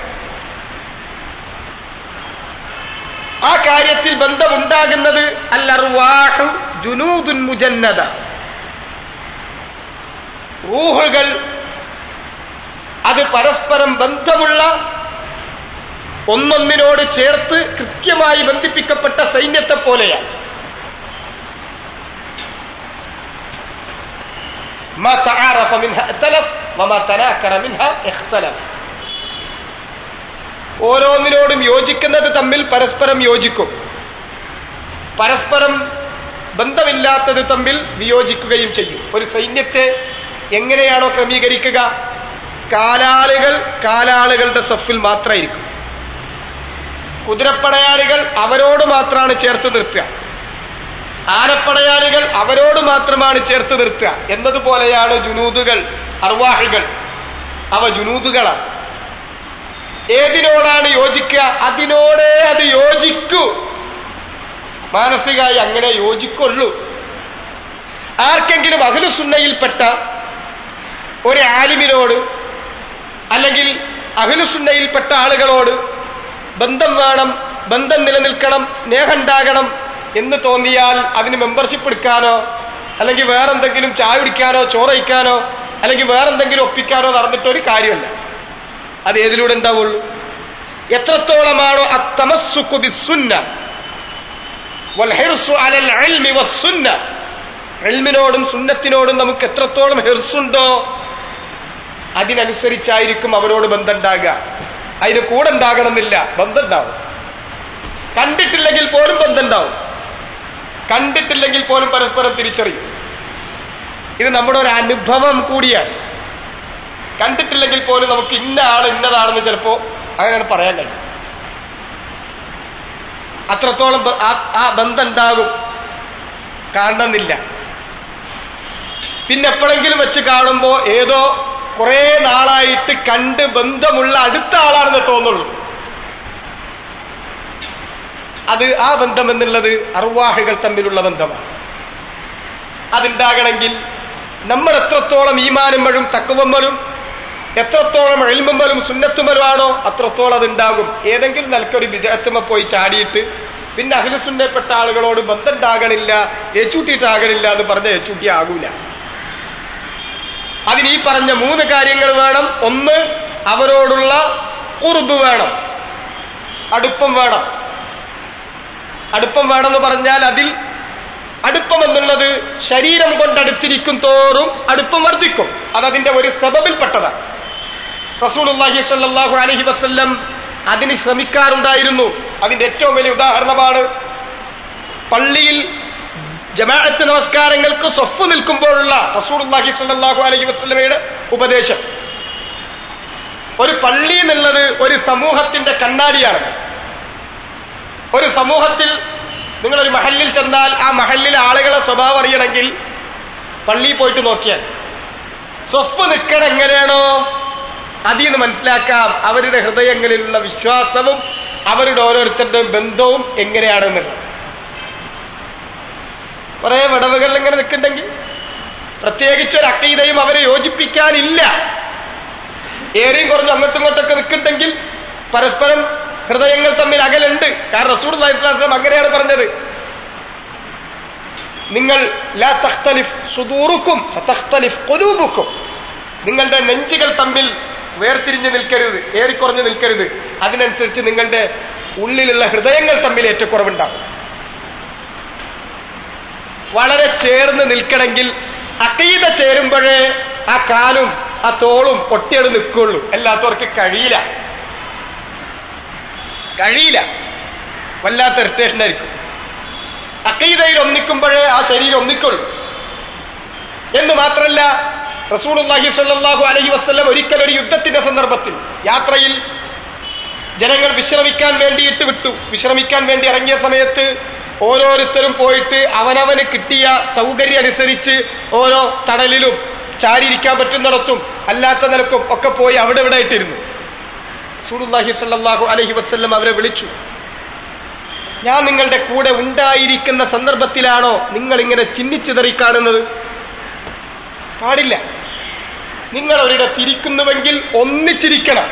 ആ കാര്യത്തിൽ ബന്ധമുണ്ടാകുന്നത് അല്ലർവാഹു ജുനൂദുൻ മുജന്നത റൂഹുകൾ അത് പരസ്പരം ബന്ധമുള്ള ഒന്നൊന്നിനോട് ചേർത്ത് കൃത്യമായി ബന്ധിപ്പിക്കപ്പെട്ട സൈന്യത്തെ പോലെയാണ് ما تعارف منها ائتلف وما تناكر منها اختلف ഓരോന്നിനോടും യോജിക്കുന്നത് തമ്മിൽ പരസ്പരം യോജിക്കും പരസ്പരം ബന്ധമില്ലാത്തത് തമ്മിൽ വിയോജിക്കുകയും ചെയ്യും ഒരു സൈന്യത്തെ എങ്ങനെയാണോ ക്രമീകരിക്കുക കാലാളുകൾ കാലാളുകളുടെ സഫിൽ മാത്രമായിരിക്കും കുതിരപ്പടയാളികൾ അവരോട് മാത്രമാണ് ചേർത്ത് നിർത്തുക ആനപ്പടയാളികൾ അവരോട് മാത്രമാണ് ചേർത്ത് നിർത്തുക എന്നതുപോലെയാണ് ജുനൂദുകൾ അർവാഹികൾ അവ ജുനൂദുകളാണ് ഏതിനോടാണ് യോജിക്കുക അതിനോടേ അത് യോജിക്കൂ മാനസികമായി അങ്ങനെ യോജിക്കുള്ളൂ ആർക്കെങ്കിലും അഖിലുസുന്നയിൽപ്പെട്ട ഒരു ആലിമിനോട് അല്ലെങ്കിൽ അഖിലുസുന്നയിൽപ്പെട്ട ആളുകളോട് ബന്ധം വേണം ബന്ധം നിലനിൽക്കണം സ്നേഹം ഉണ്ടാകണം എന്ന് തോന്നിയാൽ അതിന് മെമ്പർഷിപ്പ് എടുക്കാനോ അല്ലെങ്കിൽ വേറെന്തെങ്കിലും ചായ കുടിക്കാനോ ചോറയിക്കാനോ അല്ലെങ്കിൽ വേറെന്തെങ്കിലും ഒപ്പിക്കാനോ നടന്നിട്ടൊരു കാര്യമല്ല അത് ഏതിലൂടെ ഉണ്ടാവുള്ളൂ എത്രത്തോളമാണോ അത്തമസ്സുക്കു ബിസുന്ന വൽഹിർസു അലൽ ഇൽമി വസ്സുന്ന ഇൽമിനോടും സുന്നത്തിനോടും നമുക്ക് എത്രത്തോളം ഹിർസുണ്ടോ അതിനനുസരിച്ചായിരിക്കും അവരോട് ബന്ധം ഉണ്ടാകുക അതിന് കൂടെ ഉണ്ടാകണമെന്നില്ല ബന്ധം ഉണ്ടാവും കണ്ടിട്ടില്ലെങ്കിൽ പോലും ബന്ധം ഉണ്ടാവും കണ്ടിട്ടില്ലെങ്കിൽ പോലും പരസ്പരം തിരിച്ചറിയും ഇത് നമ്മുടെ ഒരു അനുഭവം കൂടിയാണ് കണ്ടിട്ടില്ലെങ്കിൽ പോലും നമുക്ക് ഇന്ന ആൾ ഇന്നതാണെന്ന് ചിലപ്പോ അങ്ങനെയാണ് പറയാൻ കഴിയും അത്രത്തോളം ബ- ആ- ആ ബന്ധം ഉണ്ടാകും കാണണമെന്നില്ല പിന്നെ എപ്പോഴെങ്കിലും വെച്ച് കാണുമ്പോ ഏതോ കുറെ നാളായിട്ട് കണ്ട് ബന്ധമുള്ള അടുത്ത ആളാണെന്ന് തോന്നുള്ളൂ അത് ആ ബന്ധം എന്നുള്ളത് അർവാഹുകൾ തമ്മിലുള്ള ബന്ധമാണ് അതുണ്ടാകണമെങ്കിൽ നമ്മൾ എത്രത്തോളം ഈമാനുമ്പഴും തക്കവമ്മലും എത്രത്തോളം എൽമുമ്പലും സുന്നത്തുമ്പലുമാണോ അത്രത്തോളം അതുണ്ടാകും ഏതെങ്കിലും നിലക്കൊരു വിജയത്തുമ പോയി ചാടിയിട്ട് പിന്നെ അഖിലസുന്നപ്പെട്ട ആളുകളോട് ബന്ധം ഉണ്ടാകണില്ല ഏച്ചൂട്ടിയിട്ടാകണില്ല എന്ന് പറഞ്ഞ ഏച്ചൂട്ടി ആകൂല അതിന് ഈ പറഞ്ഞ മൂന്ന് കാര്യങ്ങൾ വേണം ഒന്ന് അവരോടുള്ള കുറുബ് വേണം അടുപ്പം വേണം അടുപ്പം വേണമെന്ന് പറഞ്ഞാൽ അതിൽ അടുപ്പം എന്നുള്ളത് ശരീരം കൊണ്ട് അടുത്തിരിക്കും തോറും അടുപ്പം വർദ്ധിക്കും അതതിന്റെ ഒരു സബബിൽപ്പെട്ടതാണ് റസൂലുള്ളാഹി സ്വല്ലല്ലാഹു അലൈഹി വസല്ലം അതിന് ശ്രമിക്കാറുണ്ടായിരുന്നു അതിന്റെ ഏറ്റവും വലിയ ഉദാഹരണമാണ് പള്ളിയിൽ ജമാഅത്ത് നമസ്കാരങ്ങൾക്ക് സ്വഫ് നിൽക്കുമ്പോഴുള്ള റസൂലുള്ളാഹി സ്വല്ലല്ലാഹു അലൈഹി വസല്ലമയുടെ ഉപദേശം ഒരു പള്ളി എന്നുള്ളത് ഒരു സമൂഹത്തിന്റെ കണ്ണാടിയാണ് ഒരു സമൂഹത്തിൽ നിങ്ങളൊരു മഹല്ലിൽ ചെന്നാൽ ആ മഹല്ലിലെ ആളുകളെ സ്വഭാവം അറിയണമെങ്കിൽ പള്ളിയിൽ പോയിട്ട് നോക്കിയാൽ സ്വപ്പ് നിൽക്കണം എങ്ങനെയാണോ അതിൽ നിന്ന് മനസ്സിലാക്കാം അവരുടെ ഹൃദയങ്ങളിലുള്ള വിശ്വാസവും അവരുടെ ഓരോരുത്തരുടെയും ബന്ധവും എങ്ങനെയാണെന്നുള്ളത് കുറെ വിടവുകളിൽ ഇങ്ങനെ നിൽക്കുന്നുണ്ടെങ്കിൽ പ്രത്യേകിച്ച് ഒരു അക്കീതയും അവരെ യോജിപ്പിക്കാനില്ല ഏറെയും കുറഞ്ഞ് അങ്ങോട്ടും ഇങ്ങോട്ടൊക്കെ നിൽക്കുന്നുണ്ടെങ്കിൽ പരസ്പരം ഹൃദയങ്ങൾ തമ്മിൽ അകലുണ്ട് കാരണം റസൂൽ അലൈഹിസ്ലാം അങ്ങനെയാണ് പറഞ്ഞത് നിങ്ങൾ ലാ തഖ്തലിഫ് സുദൂറുക്കും തഖ്തലിഫ് ഖുലൂബുക്കും നിങ്ങളുടെ നെഞ്ചുകൾ തമ്മിൽ വേർതിരിഞ്ഞ് നിൽക്കരുത് ഏറിക്കുറഞ്ഞ് നിൽക്കരുത് അതിനനുസരിച്ച് നിങ്ങളുടെ ഉള്ളിലുള്ള ഹൃദയങ്ങൾ തമ്മിൽ ഏറ്റക്കുറവുണ്ടാകും വളരെ ചേർന്ന് നിൽക്കണമെങ്കിൽ അക്കീത ചേരുമ്പോഴേ ആ കാലും ആ തോളും ഒട്ടിയത് നിൽക്കുള്ളൂ അല്ലാത്തവർക്ക് കഴിയില്ല കഴിയില്ല വല്ലാത്ത ഇറിറ്റേഷൻ ആയിരിക്കും അക്കീതയിൽ ഒന്നിക്കുമ്പോഴേ ആ ശരീരം ഒന്നിക്കുള്ളൂ എന്ന് മാത്രമല്ല റസൂലുള്ളാഹി സ്വല്ലല്ലാഹു അലൈഹി വസല്ലം ഒരിക്കൽ ഒരു യുദ്ധത്തിന്റെ സന്ദർഭത്തിൽ യാത്രയിൽ ജനങ്ങൾ വിശ്രമിക്കാൻ വേണ്ടിയിട്ട് വിട്ടു വിശ്രമിക്കാൻ വേണ്ടി ഇറങ്ങിയ സമയത്ത് ഓരോരുത്തരും പോയിട്ട് അവനവന് കിട്ടിയ സൗകര്യം അനുസരിച്ച് ഓരോ തണലിലും ചാരിയിരിക്കാൻ പറ്റുന്നിടത്തും അല്ലാത്ത നിലക്കും ഒക്കെ പോയി അവിടെ ഇവിടെ ആയിട്ടിരുന്നു റസൂലുള്ളാഹി സ്വല്ലല്ലാഹു അലൈഹി വസല്ലം അവരെ വിളിച്ചു ഞാൻ നിങ്ങളുടെ കൂടെ ഉണ്ടായിരിക്കുന്ന സന്ദർഭത്തിലാണോ നിങ്ങൾ ഇങ്ങനെ ചിന്നിച്ചിതറി കാണുന്നത് പാടില്ല നിങ്ങൾ ഒരിടത്തിരിക്കുന്നുവെങ്കിൽ ഒന്നിച്ചിരിക്കണം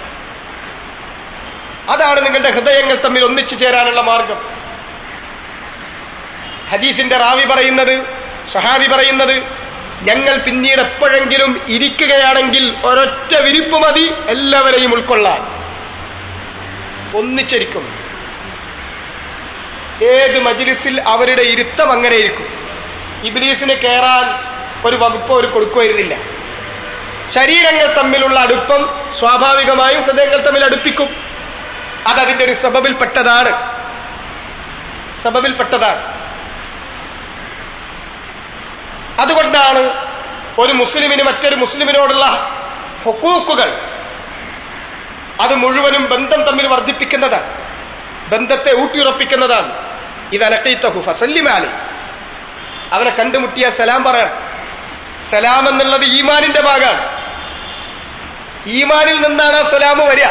അതാണ് നിങ്ങളുടെ ഹൃദയങ്ങൾ തമ്മിൽ ഒന്നിച്ചു ചേരാനുള്ള മാർഗം ഹദീസിന്റെ റാവി പറയുന്നത് സഹാബി പറയുന്നത് ഞങ്ങൾ പിന്നീട് എപ്പോഴെങ്കിലും ഇരിക്കുകയാണെങ്കിൽ ഒരൊറ്റ വിരിപ്പ് മതി എല്ലാവരെയും ഉൾക്കൊള്ളാൻ ഒന്നിച്ചിരിക്കും ഏത് മജിലിസിൽ അവരുടെ ഇരുത്തം അങ്ങനെ ഇരിക്കും ഇബ്ലീസിന് കയറാൻ ഒരു വകുപ്പ് അവർ കൊടുക്കുമായിരുന്നില്ല ശരീരങ്ങൾ തമ്മിലുള്ള അടുപ്പം സ്വാഭാവികമായും ഹൃദയങ്ങൾ തമ്മിൽ അടുപ്പിക്കും അതതിന്റെ ഒരു സബബിൽപ്പെട്ടതാണ് സബബിൽപ്പെട്ടതാണ് അതുകൊണ്ടാണ് ഒരു മുസ്ലിമിന് മറ്റൊരു മുസ്ലിമിനോടുള്ള ഹുക്കൂക്കുകൾ അത് മുഴുവനും ബന്ധം തമ്മിൽ വർദ്ധിപ്പിക്കുന്നതാണ് ബന്ധത്തെ ഊട്ടിയുറപ്പിക്കുന്നതാണ് ഇതലക്കൈത്തഹു ഫസല്ലിമാലി അവനെ കണ്ടുമുട്ടിയ സലാം പറയണം സലാം എന്നുള്ളത് ഈമാനിന്റെ ഭാഗമാണ് ഈമാനിൽ നിന്നാണ് ആ സലാം വരിക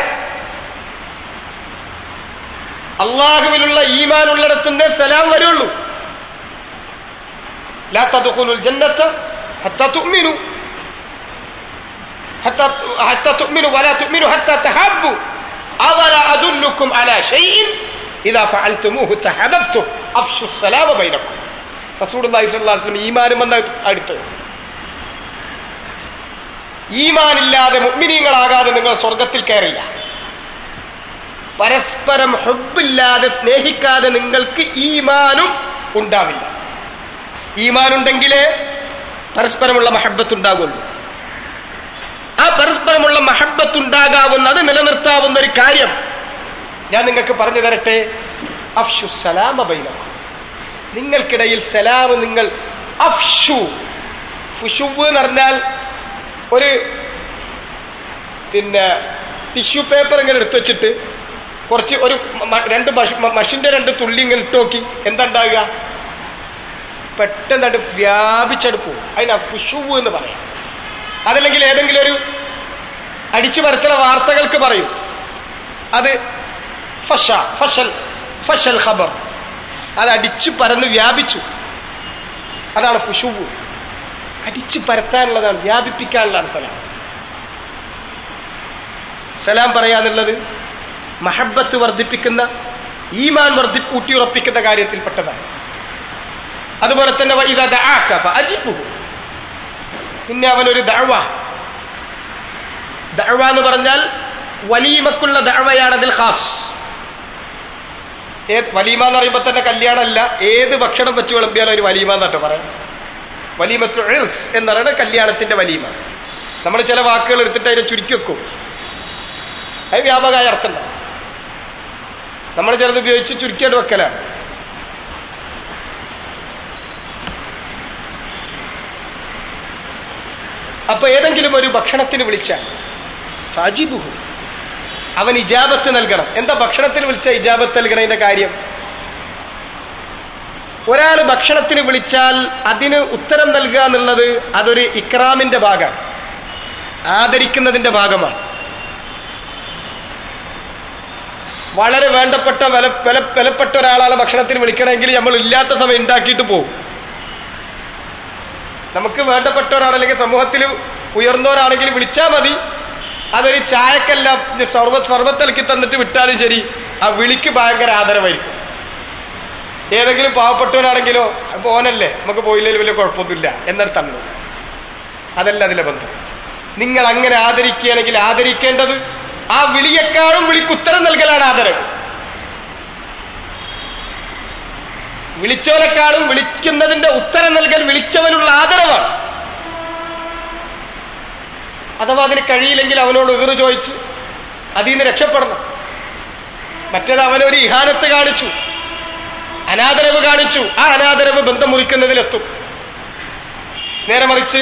അള്ളാഹുവിലുള്ള ഈമാൻ ഉള്ളിടത്തുനിന്ന് സലാം വരുള്ളൂ لا تدخلوا الجنة حتى تؤمنوا حتى حتى تؤمنوا ولا تؤمنوا حتى تحبوا أولا أدلكم على شيء إذا فعلتموه تحببتم أفشوا السلام بينكم رسول الله صلى الله عليه وسلم ഈമാനും വന്ന അടുത്ത് ഈമാനില്ലാതെ മുഗ്മിനീങ്ങളാകാതെ നിങ്ങൾ സ്വർഗത്തിൽ കയറില്ല പരസ്പരം ഹുബില്ലാതെ സ്നേഹിക്കാതെ നിങ്ങൾക്ക് ഈമാനും ഉണ്ടാവില്ല ഈമാനുണ്ടെങ്കിലേ പരസ്പരമുള്ള മഹബത്തുണ്ടാകുള്ളൂ ആ പരസ്പരമുള്ള മഹബത്തുണ്ടാകാവുന്നത് നിലനിർത്താവുന്ന ഒരു കാര്യം ഞാൻ നിങ്ങൾക്ക് പറഞ്ഞു തരട്ടെ അഫ്ഷു സലാമ ബൈന നിങ്ങൾക്കിടയിൽ സലാം നിങ്ങൾ അഫ്ഷു ഫുഷുവ് എന്ന് പറഞ്ഞാൽ ഒരു പിന്നെ ടിഷ്യൂ പേപ്പർ ഇങ്ങനെ എടുത്തു വെച്ചിട്ട് കുറച്ച് ഒരു മ- രണ്ട് മഷിന്റെ രണ്ട് തുള്ളി ഇങ്ങനെ ഇട്ട് നോക്കി എന്താ ഉണ്ടാകുക പെട്ടെന്ന് വ്യാപിച്ചെടുപ്പ് പോകും അതിനാ കുഷുവ് എന്ന് പറയാം അതല്ലെങ്കിൽ ഏതെങ്കിലും ഒരു അടിച്ചു പരത്തുന്ന വാർത്തകൾക്ക് പറയും അത് ഫഷ ഫഷൽ ഫഷൽ ഖബർ അത് അടിച്ചു പരന്ന് വ്യാപിച്ചു അതാണ് ഫുഷുവ് അടിച്ചു പരത്താനുള്ളതാണ് വ്യാപിപ്പിക്കാനുള്ളതാണ് സലാം സലാം പറയാന്നുള്ളത് മഹബത്ത് വർദ്ധിപ്പിക്കുന്ന ഈമാൻ വർദ്ധി ഊട്ടിയുറപ്പിക്കുന്ന കാര്യത്തിൽപ്പെട്ടതാണ് അതുപോലെ തന്നെ വൈദ ദഅാക ഫഅജിബ്ഹു പിന്നെ അവനൊരു ദഅവ ദഅവ എന്ന് പറഞ്ഞാൽ വലീമക്കുള്ള ദഅവയാണ് അതിൽ ഖാസ് ഏത് വലീമ എന്ന് പറയുമ്പോൾ തന്നെ കല്യാണമല്ല ഏത് ഭക്ഷണം വെച്ച് വിളമ്പിയാലും ഒരു വലീമ എന്നിട്ട് പറയാം വലീമത്തു ഇർസ് എന്ന് പറയുന്നത് കല്യാണത്തിന്റെ വലീമ നമ്മൾ ചില വാക്കുകൾ എടുത്തിട്ട് അതിനെ ചുരുക്കി വെക്കും അത് വ്യാപകമായ അർത്ഥം ഉണ്ടാവും നമ്മൾ ചിലത് ഉപയോഗിച്ച് ചുരുക്കിയിട്ട് വെക്കലാണ് അപ്പൊ ഏതെങ്കിലും ഒരു ഭക്ഷണത്തിന് വിളിച്ചാൽ ഫാജിബുഹു അവൻ ഇജാബത്ത് നൽകണം എന്താ ഭക്ഷണത്തിന് വിളിച്ച ഇജാബത്ത് നൽകണതിന്റെ കാര്യം ഒരാൾ ഭക്ഷണത്തിന് വിളിച്ചാൽ അതിന് ഉത്തരം നൽകുക എന്നുള്ളത് അതൊരു ഇക്രാമിന്റെ ഭാഗമാണ് ആദരിക്കുന്നതിന്റെ ഭാഗമാണ് വളരെ വേണ്ടപ്പെട്ട വില വില വിലപ്പെട്ട ഒരാളാണ് ഭക്ഷണത്തിന് വിളിക്കണമെങ്കിൽ നമ്മൾ ഇല്ലാത്ത സമയം ഉണ്ടാക്കിയിട്ട് പോകും നമുക്ക് വേണ്ടപ്പെട്ടവരാണ് അല്ലെങ്കിൽ സമൂഹത്തിൽ ഉയർന്നവരാണെങ്കിൽ വിളിച്ചാൽ മതി അതൊരു ചായക്കല്ല സർവ സർവത്തിലക്കി തന്നിട്ട് വിട്ടാലും ശരി ആ വിളിക്ക് ഭയങ്കര ആദരവായിരിക്കും ഏതെങ്കിലും പാവപ്പെട്ടവരാണെങ്കിലോ പോനല്ലേ നമുക്ക് പോയില്ലെങ്കിൽ വലിയ കുഴപ്പമൊന്നുമില്ല എന്നൊരു തന്നു അതല്ല അതിലെ ബന്ധം നിങ്ങൾ അങ്ങനെ ആദരിക്കുകയാണെങ്കിൽ ആദരിക്കേണ്ടത് ആ വിളിയെക്കാളും വിളിക്ക് ഉത്തരം നൽകലാണ് ആദരവ് വിളിച്ചവനെക്കാളും വിളിക്കുന്നതിന്റെ ഉത്തരം നൽകാൻ വിളിച്ചവനുള്ള ആദരവാണ് അഥവാ അതിന് കഴിയില്ലെങ്കിൽ അവനോട് എതിർ ചോദിച്ച് അതിൽ നിന്ന് രക്ഷപ്പെടണം മറ്റേത് അവനൊരു ഇഹാനത്ത് കാണിച്ചു അനാദരവ് കാണിച്ചു ആ അനാദരവ് ബന്ധം മുറിക്കുന്നതിലെത്തും നേരെ മറിച്ച്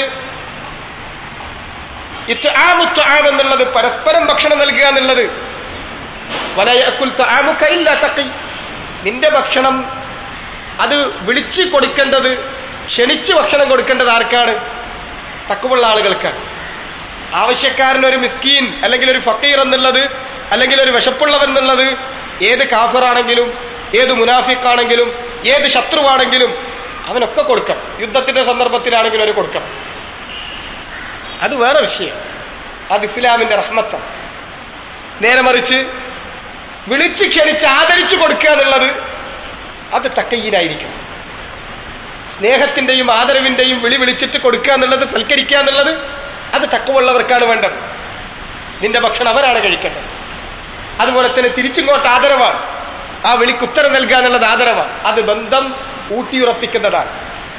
ഇത്ആമുത്ത് ആം എന്നുള്ളത് പരസ്പരം ഭക്ഷണം നൽകുക എന്നുള്ളത് വലയക്കുൽ ആമുക്ക ഇല്ല തക്കി നിന്റെ ഭക്ഷണം അത് വിളിച്ചു കൊടുക്കേണ്ടത് ക്ഷണിച്ച് ഭക്ഷണം കൊടുക്കേണ്ടത് ആർക്കാണ് തക്കുവുള്ള ആളുകൾക്കാണ് ആവശ്യക്കാരൻ ഒരു മിസ്കീൻ അല്ലെങ്കിൽ ഒരു ഫക്കീർ എന്നുള്ളത് അല്ലെങ്കിൽ ഒരു വിശപ്പുള്ളവൻ എന്നുള്ളത് ഏത് കാഫിറാണെങ്കിലും ഏത് മുനാഫിക്കാണെങ്കിലും ഏത് ശത്രുവാണെങ്കിലും അവനൊക്കെ കൊടുക്കണം യുദ്ധത്തിന്റെ സന്ദർഭത്തിലാണെങ്കിലും അവന് കൊടുക്കണം അത് വേറെ വിഷയം അത് ഇസ്ലാമിന്റെ റഹ്മത്താണ് നേരെ മറിച്ച് വിളിച്ച് ക്ഷണിച്ച് ആദരിച്ചു കൊടുക്കുക എന്നുള്ളത് അത് തക്കയ്യനായിരിക്കും സ്നേഹത്തിന്റെയും ആദരവിന്റെയും വിളി വിളിച്ചിട്ട് കൊടുക്കുക എന്നുള്ളത് സൽക്കരിക്കുക എന്നുള്ളത് അത് തക്കമുള്ളവർക്കാണ് വേണ്ടത് നിന്റെ ഭക്ഷണം അവരാണ് കഴിക്കേണ്ടത് അതുപോലെ തന്നെ തിരിച്ചിങ്ങോട്ട് ആദരവാണ് ആ വിളിക്ക് ഉത്തരം നൽകുക എന്നുള്ളത് ആദരവാണ് അത് ബന്ധം ഊട്ടിയുറപ്പിക്കുന്നതാണ്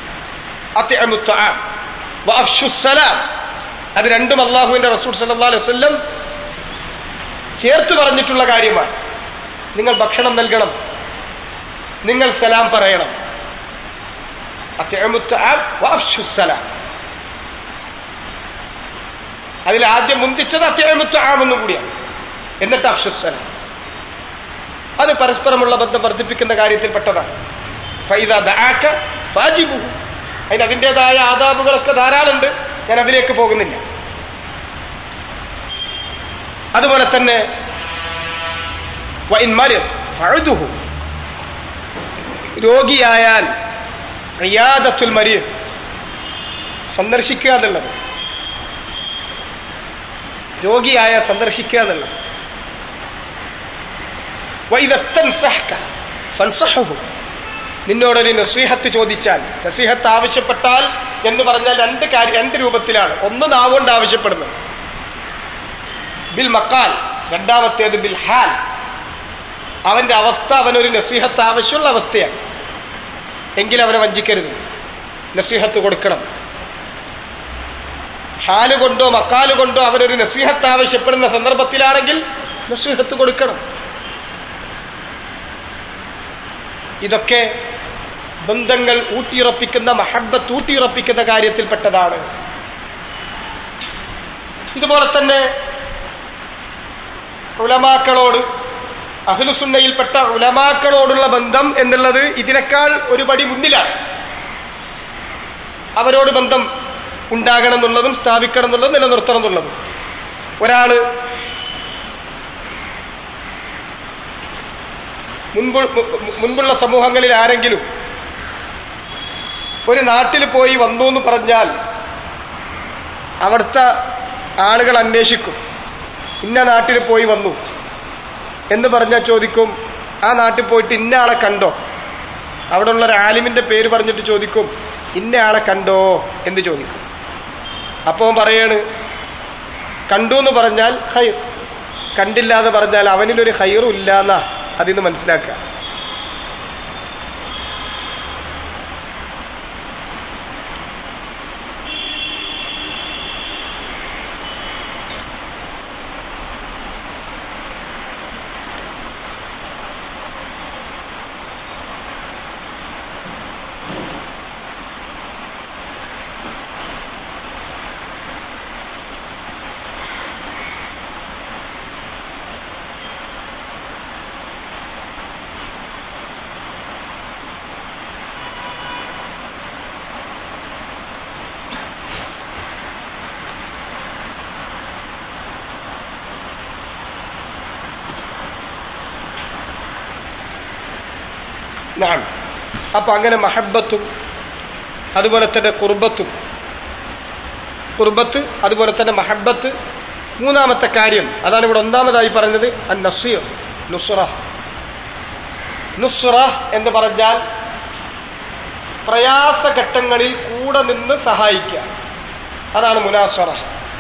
അത് രണ്ടും അള്ളാഹുവിന്റെ റസൂൽ സല്ലാ അലൈഹി വസല്ലം ചേർത്ത് പറഞ്ഞിട്ടുള്ള കാര്യമാണ് നിങ്ങൾ ഭക്ഷണം നൽകണം നിങ്ങൾ സലാം പറയണം സലാം അതിൽ ആദ്യം മുന്തിച്ചത് അത്യാമുത്ത് ആമെന്നു കൂടിയാണ് എന്നിട്ട് അഫ്ഷുസലാം അത് പരസ്പരമുള്ള ബന്ധം വർദ്ധിപ്പിക്കുന്ന കാര്യത്തിൽപ്പെട്ടതാണ് ഫൈദ ദാക്ക വാജിബുഹു അതിന് അതിൻ്റെതായ ആദാബുകളൊക്കെ ധാരാളമുണ്ട് ഞാൻ അതിലേക്ക് പോകുന്നില്ല അതുപോലെ തന്നെ വൈൻമരുഹു രോഗിയായാൽ റിയാദത്തുൽ മരിയ സന്ദർശിക്കുക എന്നുള്ളത് രോഗിയായ സന്ദർശിക്കുക എന്നുള്ളത് നിന്നോടൊരു നസീഹത്ത് ചോദിച്ചാൽ നസീഹത്ത് ആവശ്യപ്പെട്ടാൽ എന്ന് പറഞ്ഞാൽ രണ്ട് കാര്യം രണ്ട് രൂപത്തിലാണ് ഒന്ന് നാവുകൊണ്ട് ആവശ്യപ്പെടുന്നത് ബിൽ മക്കാൽ രണ്ടാമത്തേത് ബിൽ ഹാൽ അവന്റെ അവസ്ഥ അവനൊരു നസീഹത്ത് ആവശ്യമുള്ള അവസ്ഥയാണ് എങ്കിൽ അവനെ വഞ്ചിക്കരുത് നസീഹത്ത് കൊടുക്കണം ഹാല് കൊണ്ടോ മക്കാല് കൊണ്ടോ അവരൊരു നസീഹത്ത് ആവശ്യപ്പെടുന്ന സന്ദർഭത്തിലാണെങ്കിൽ നസീഹത്ത് കൊടുക്കണം ഇതൊക്കെ ബന്ധങ്ങൾ ഊട്ടിയുറപ്പിക്കുന്ന മഹബത്ത് ഊട്ടിയുറപ്പിക്കുന്ന കാര്യത്തിൽപ്പെട്ടതാണ് ഇതുപോലെ തന്നെ ഉലമാക്കളോട് അഹ്ലുസുന്നയിൽപ്പെട്ട ഉലമാക്കളോടുള്ള ബന്ധം എന്നുള്ളത് ഇതിനേക്കാൾ ഒരു പടി മുന്നിലാണ് അവരോട് ബന്ധം ഉണ്ടാകണം എന്നുള്ളതും സ്ഥാപിക്കണം എന്നുള്ളതും നിലനിർത്തണം എന്നുള്ളതും ഒരാള് മുൻപ് മുൻപുള്ള സമൂഹങ്ങളിൽ ആരെങ്കിലും ഒരു നാട്ടിൽ പോയി വന്നു എന്ന് പറഞ്ഞാൽ അവിടുത്തെ ആളുകൾ അന്വേഷിക്കും ഇന്ന നാട്ടിൽ പോയി വന്നു എന്ന് പറഞ്ഞാൽ ചോദിക്കും ആ നാട്ടിൽ പോയിട്ട് ഇന്ന ആളെ കണ്ടോ അവിടെ ഉള്ള ഒരു ആലിമിന്റെ പേര് പറഞ്ഞിട്ട് ചോദിക്കും ഇന്ന ആളെ കണ്ടോ എന്ന് ചോദിക്കും അപ്പോ പറയാണ് കണ്ടു എന്ന് പറഞ്ഞാൽ ഹൈർ കണ്ടില്ല എന്ന് പറഞ്ഞാൽ അവനിലൊരു ഹൈറും ഇല്ല എന്നാ അതിന്ന് മനസ്സിലാക്കുക നാം അപ്പൊ അങ്ങനെ മഹബത്തും അതുപോലെ തന്നെ കുർബത്തും കുർബത്ത് അതുപോലെ തന്നെ മഹബത്ത് മൂന്നാമത്തെ കാര്യം അതാണ് ഇവിടെ ഒന്നാമതായി പറഞ്ഞത് അൻ നസീർ നുസ്ര നുസ്ര എന്ന് പറഞ്ഞാൽ പ്രയാസഘട്ടങ്ങളിൽ കൂടെ നിന്ന് സഹായിക്കുക അതാണ് മുനാസറ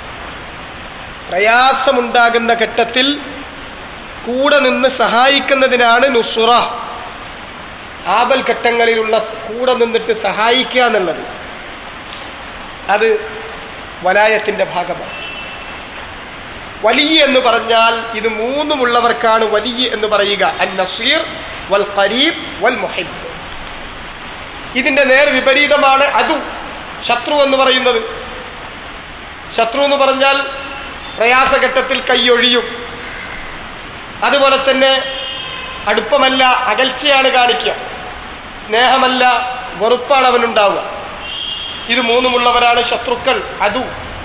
പ്രയാസമുണ്ടാകുന്ന ഘട്ടത്തിൽ കൂടെ നിന്ന് സഹായിക്കുന്നതിനാണ് നുസുറ ആപൽ ഘട്ടങ്ങളിലുള്ള കൂടെ നിന്നിട്ട് സഹായിക്കുക എന്നുള്ളത് അത് വലായത്തിന്റെ ഭാഗമാണ് വലിയ എന്ന് പറഞ്ഞാൽ ഇത് മൂന്നുമുള്ളവർക്കാണ് വലിയ എന്ന് പറയുക അൽ നസീർ വൽ ഖരീബ് വൽ മുഹിബ് ഇതിന്റെ നേർ വിപരീതമാണ് അതു ശത്രു എന്ന് പറയുന്നത് ശത്രു എന്ന് പറഞ്ഞാൽ പ്രയാസഘട്ടത്തിൽ കൈയൊഴിയും അതുപോലെ തന്നെ അടുപ്പമല്ല അകൽച്ചയാണ് കാണിക്കുക സ്നേഹമല്ല വെറുപ്പാണ് അവനുണ്ടാവുക ഇത് മൂന്നുമുള്ളവരാണ് ശത്രുക്കൾ അതു